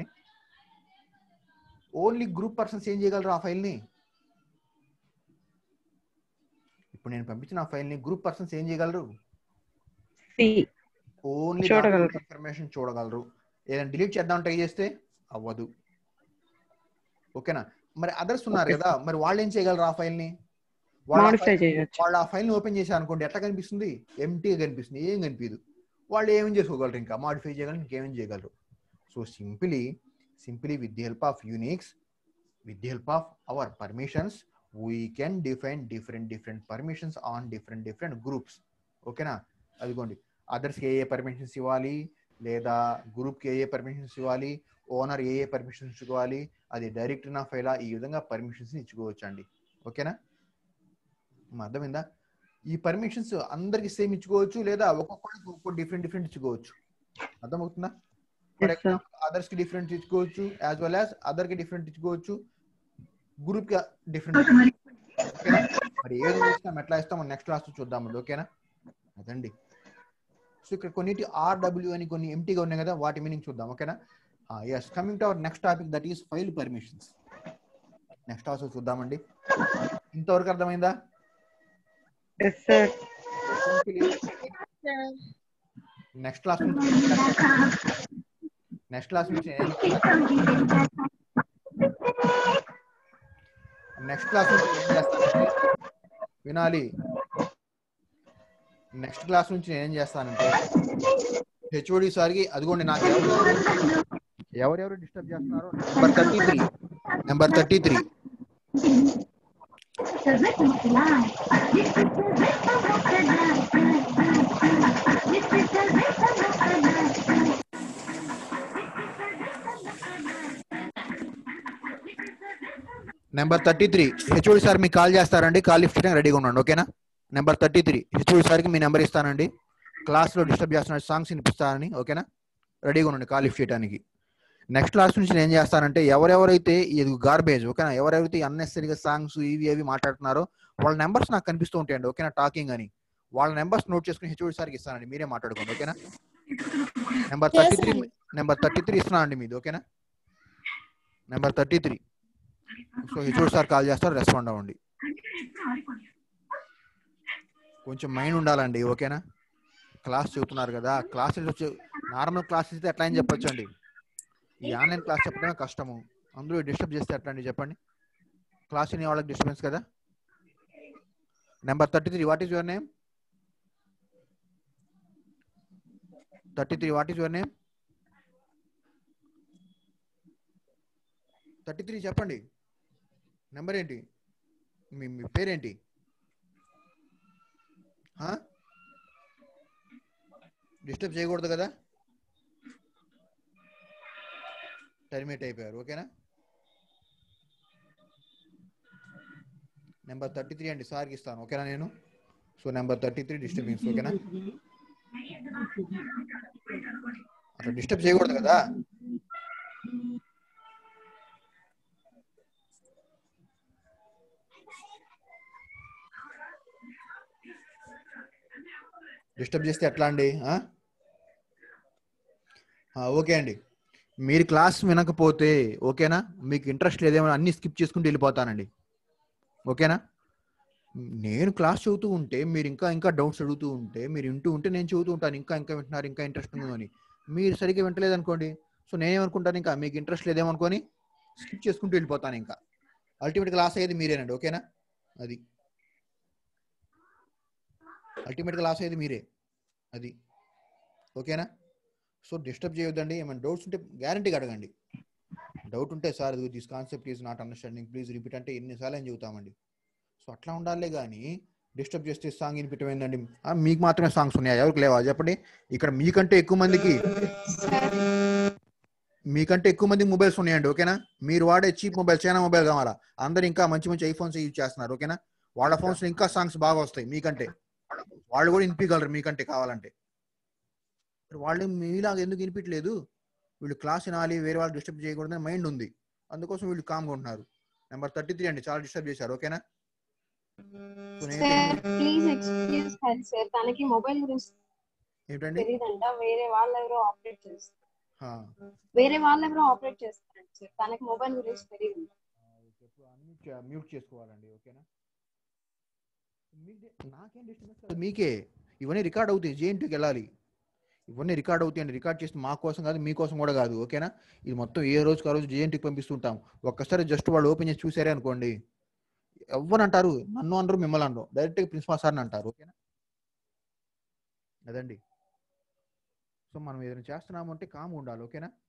ఓన్లీ గ్రూప్ పర్సన్స్ ఏం చేయగలరు ఆ ఫైల్ని ఇప్పుడు నేను పంపించిన ఆ ఫైల్ని గ్రూప్ పర్సన్స్ ఏం చేయగలరు సి ఓన్లీ చూడగలరు. ఇన్ఫర్మేషన్ చూడగలరు ఏదైనా డిలీట్ చేద్దాం ట్రై చేస్తే అవ్వదు ఓకేనా మరి అదర్స్ ఉన్నారు కదా మరి వాళ్ళు ఏం చేయగలరు ఆ ఫైల్ ని వాళ్ళ ఆ మాడిఫై file- చేయొచ్చు వాళ్ళు ఆ ఫైల్ ని ఓపెన్ చేశారు అనుకోండి ఎట్లా కనిపిస్తుంది ఎంటీగా కనిపిస్తుంది ఏం కనిపించదు వాళ్ళు ఏమేం చేసుకోగలరు ఇంకా మాడిఫై చేయగలరు ఇంకేమేం చేయగలరు so simply simply with the help of Unix with the help of our permissions we can define different different permissions on different different groups ఓకేనా అదిగోండి అదర్స్కి ఏ ఏ పర్మిషన్స్ ఇవ్వాలి లేదా గ్రూప్కి ఏ ఏ పర్మిషన్స్ ఇవ్వాలి ఓనర్ ఏ ఏ పర్మిషన్స్ ఇవ్వాలి అది డైరెక్ట్ నా ఫైలా ఈ విధంగా పర్మిషన్స్ ఇచ్చుకోవచ్చు అండి ఓకేనా మా అర్థమైందా ఈ పర్మిషన్స్ అందరికి సేమ్ ఇచ్చుకోవచ్చు లేదా ఒక్కొక్కరికి ఒక్కొక్క డిఫరెంట్ డిఫరెంట్ ఇచ్చుకోవచ్చు అర్థమవుతుందా for Yes, sir. Example others కి డిఫరెంట్ ఇచ్చుకోవచ్చు యాజ్ వెల్ యాజ్ అదర్ కి డిఫరెంట్ ఇచ్చుకోవచ్చు గ్రూప్ కి డిఫరెంట్ ఓకేనా మరి ఏది ఇస్తాం ఎట్లా ఇస్తాం నెక్స్ట్ క్లాస్ చూద్దామండి ఓకేనా అదండి సో ఇక్కడ కొన్నిటి ఆర్డబ్ల్యూ అని కొన్ని ఎంటీగా ఉన్నాయి కదా వాటి మీనింగ్ చూద్దాం ఓకేనా yes coming to our next topic that is file permissions next class చూద్దామండి ఇంతవరకు అర్థమైందా ఎస్ సార్ నెక్స్ట్ క్లాస్ నుంచి నెక్స్ట్ క్లాస్ నుంచి నెక్స్ట్ క్లాస్ నుంచి ఏం చేస్తానంటే వినాలి నెక్స్ట్ క్లాస్ నుంచి నేను ఏం చేస్తానంటే హెచ్ఓడి సార్కి అదిగోండి నాకు ఎవరు ఎవరెవరు డిస్టర్బ్ చేస్తున్నారో number thirty three number thirty three number thirty three HOD sir మీకు కాల్ చేస్తారండి కాల్ లిఫ్ట్ చేయడానికి రెడీగా ఉండండి ఓకేనా నెంబర్ థర్టీ త్రీ హెచ్ఓడి సార్కి మీ నెంబర్ ఇస్తానండి క్లాస్లో డిస్టర్బ్ చేస్తున్న సాంగ్స్ వినిపిస్తానని ఓకేనా రెడీగా ఉండండి కాల్ లిఫ్ట్ చేయడానికి నెక్స్ట్ క్లాస్ నుంచి నేను ఏం చేస్తానంటే ఎవరెవరైతే ఇది గార్బేజ్ ఓకేనా ఎవరెవరైతే అన్నెసరీగా సాంగ్స్ ఇవి అవి మాట్లాడుతున్నారో వాళ్ళ నెంబర్స్ నాకు కనిపిస్తూ ఉంటాయండి ఓకేనా టాకింగ్ అని వాళ్ళ నెంబర్స్ నోట్ చేసుకుని హెచ్ఓడి సార్కి ఇస్తానండి మీరే మాట్లాడుకోండి ఓకేనా number thirty three number thirty three ఇస్తున్నానండి మీది ఓకేనా number thirty three so HOD sir call చేస్తారు రెస్పాండ్ అవ్వండి కొంచెం మైండ్ ఉండాలండి ఓకేనా క్లాస్ చెబుతున్నారు కదా క్లాసెస్ వచ్చి నార్మల్ క్లాస్ అయితే ఎట్లా అని చెప్పొచ్చు అండి ఈ ఆన్లైన్ క్లాస్ చెప్పడమే కష్టము అందరూ డిస్టర్బ్ చేస్తే ఎట్లా అండి చెప్పండి క్లాస్ వినే వాళ్ళకి డిస్టర్బెన్స్ కదా number thirty three what is your name thirty three what is your name thirty three చెప్పండి నెంబర్ ఏంటి మీ మీ పేరేంటి డిస్టర్బ్ చేయకూడదు కదా టర్మినేట్ అయిపోయారు ఓకేనా నెంబర్ థర్టీ త్రీ అండి సార్కి ఇస్తాను ఓకేనా నేను so number thirty three disturbance ఓకేనా అట్లా డిస్టర్బ్ చేయకూడదు కదా డిస్టర్బ్ చేస్తే ఎట్లా అండి ఆ? ఆ, ఓకే అండి మీరు క్లాస్ వినకపోతే ఓకేనా మీకు ఇంట్రెస్ట్ లేదేమో అన్ని స్కిప్ చేసుకుంటూ వెళ్ళిపోతానండి ఓకేనా నేను క్లాస్ చదువుతూ ఉంటే మీరు ఇంకా ఇంకా డౌట్స్ అడుగుతూ ఉంటే మీరు వింటూ ఉంటే నేను చదువుతూ ఉంటాను ఇంకా ఇంకా వింటున్నారు ఇంకా ఇంట్రెస్ట్ ఉందని మీరు సరిగ్గా వింటలేదు అనుకోండి సో నేనేమనుకుంటాను ఇంకా మీకు ఇంట్రెస్ట్ లేదేమో అనుకొని స్కిప్ చేసుకుంటూ వెళ్ళిపోతాను ఇంకా అల్టిమేట్ క్లాస్ అయ్యేది మీరేనండి ఓకేనా అది అల్టిమేట్ క్లాస్ అయ్యేది మీరే అది ఓకేనా సో డిస్టర్బ్ చేయొద్దండి ఏమైనా డౌట్స్ ఉంటే గ్యారంటీగా అడగండి డౌట్ ఉంటే sir this concept is not understanding please repeat అంటే ఎన్నిసార్లు అని చెబుతామండి సో అట్లా ఉండాలే కానీ డిస్టర్బ్ చేస్తే సాంగ్ వినిపించమైందండి మీకు మాత్రమే సాంగ్స్ ఉన్నాయా ఎవరికి లేవా చెప్పండి ఇక్కడ మీకంటే ఎక్కువ మందికి సార్ మీకంటే ఎక్కువ మంది మొబైల్స్ ఉన్నాయండి ఓకేనా మీరు వాడే చీప్ మొబైల్ చైనా మొబైల్ కావాలా అందరు ఇంకా మంచి మంచి ఐఫోన్స్ యూజ్ చేస్తున్నారు ఓకేనా వాళ్ళ ఫోన్స్ ఇంకా సాంగ్స్ బాగా వస్తాయి మీకంటే వాళ్ళు కూడా వినిపించగలరు మీకంటే కావాలంటే మరి వాళ్ళు మీలాగా ఎందుకు వినిపించలేదు వీళ్ళు క్లాస్ వినాలి వేరే వాళ్ళు డిస్టర్బ్ చేయకూడదని మైండ్ ఉంది అందుకోసం వీళ్ళు కామ్గా ఉంటున్నారు నెంబర్ థర్టీ త్రీ అండి చాలా డిస్టర్బ్ చేశారు ఓకేనా సో నేను sir please excuse sir sir తనకి మొబైల్ గురించి ఏంటండి తెలియదంట వేరే వాళ్ళు ఎవరో ఆపరేట్ చేస్తారు ఆ, వేరే వాళ్ళు ఎవరో ఆపరేట్ చేస్తారంట సార్ తనకి మొబైల్ గురించి తెలియదు మ్యూట్ చేసుకోవాలండి ఓకేనా మీదే- నాకేం డిస్టర్బెన్స్ కాదు మీకే ఇవన్నీ రికార్డ్ అవుతాయి జేఎన్టీకి వెళ్ళాలి ఇవన్నీ రికార్డ్ అవుతాయండి రికార్డ్ చేస్తే మా కోసం కాదు మీకోసం కూడా కాదు ఓకేనా ఇది మొత్తం ఏ రోజుకి ఆ రోజు జేఎన్టీకి పంపిస్తుంటాం ఒక్కసారి జస్ట్ వాళ్ళు ఓపెన్ చేసి చూసారే అనుకోండి ఎవరు అంటారు నన్ను అనరు మిమ్మల్ని అనరు డైరెక్ట్గా ప్రిన్సిపాల్ సార్ని అంటారు ఓకేనా అదండి సో మనం ఏదైనా చేస్తున్నాము అంటే కామ్ ఉండాలి ఓకేనా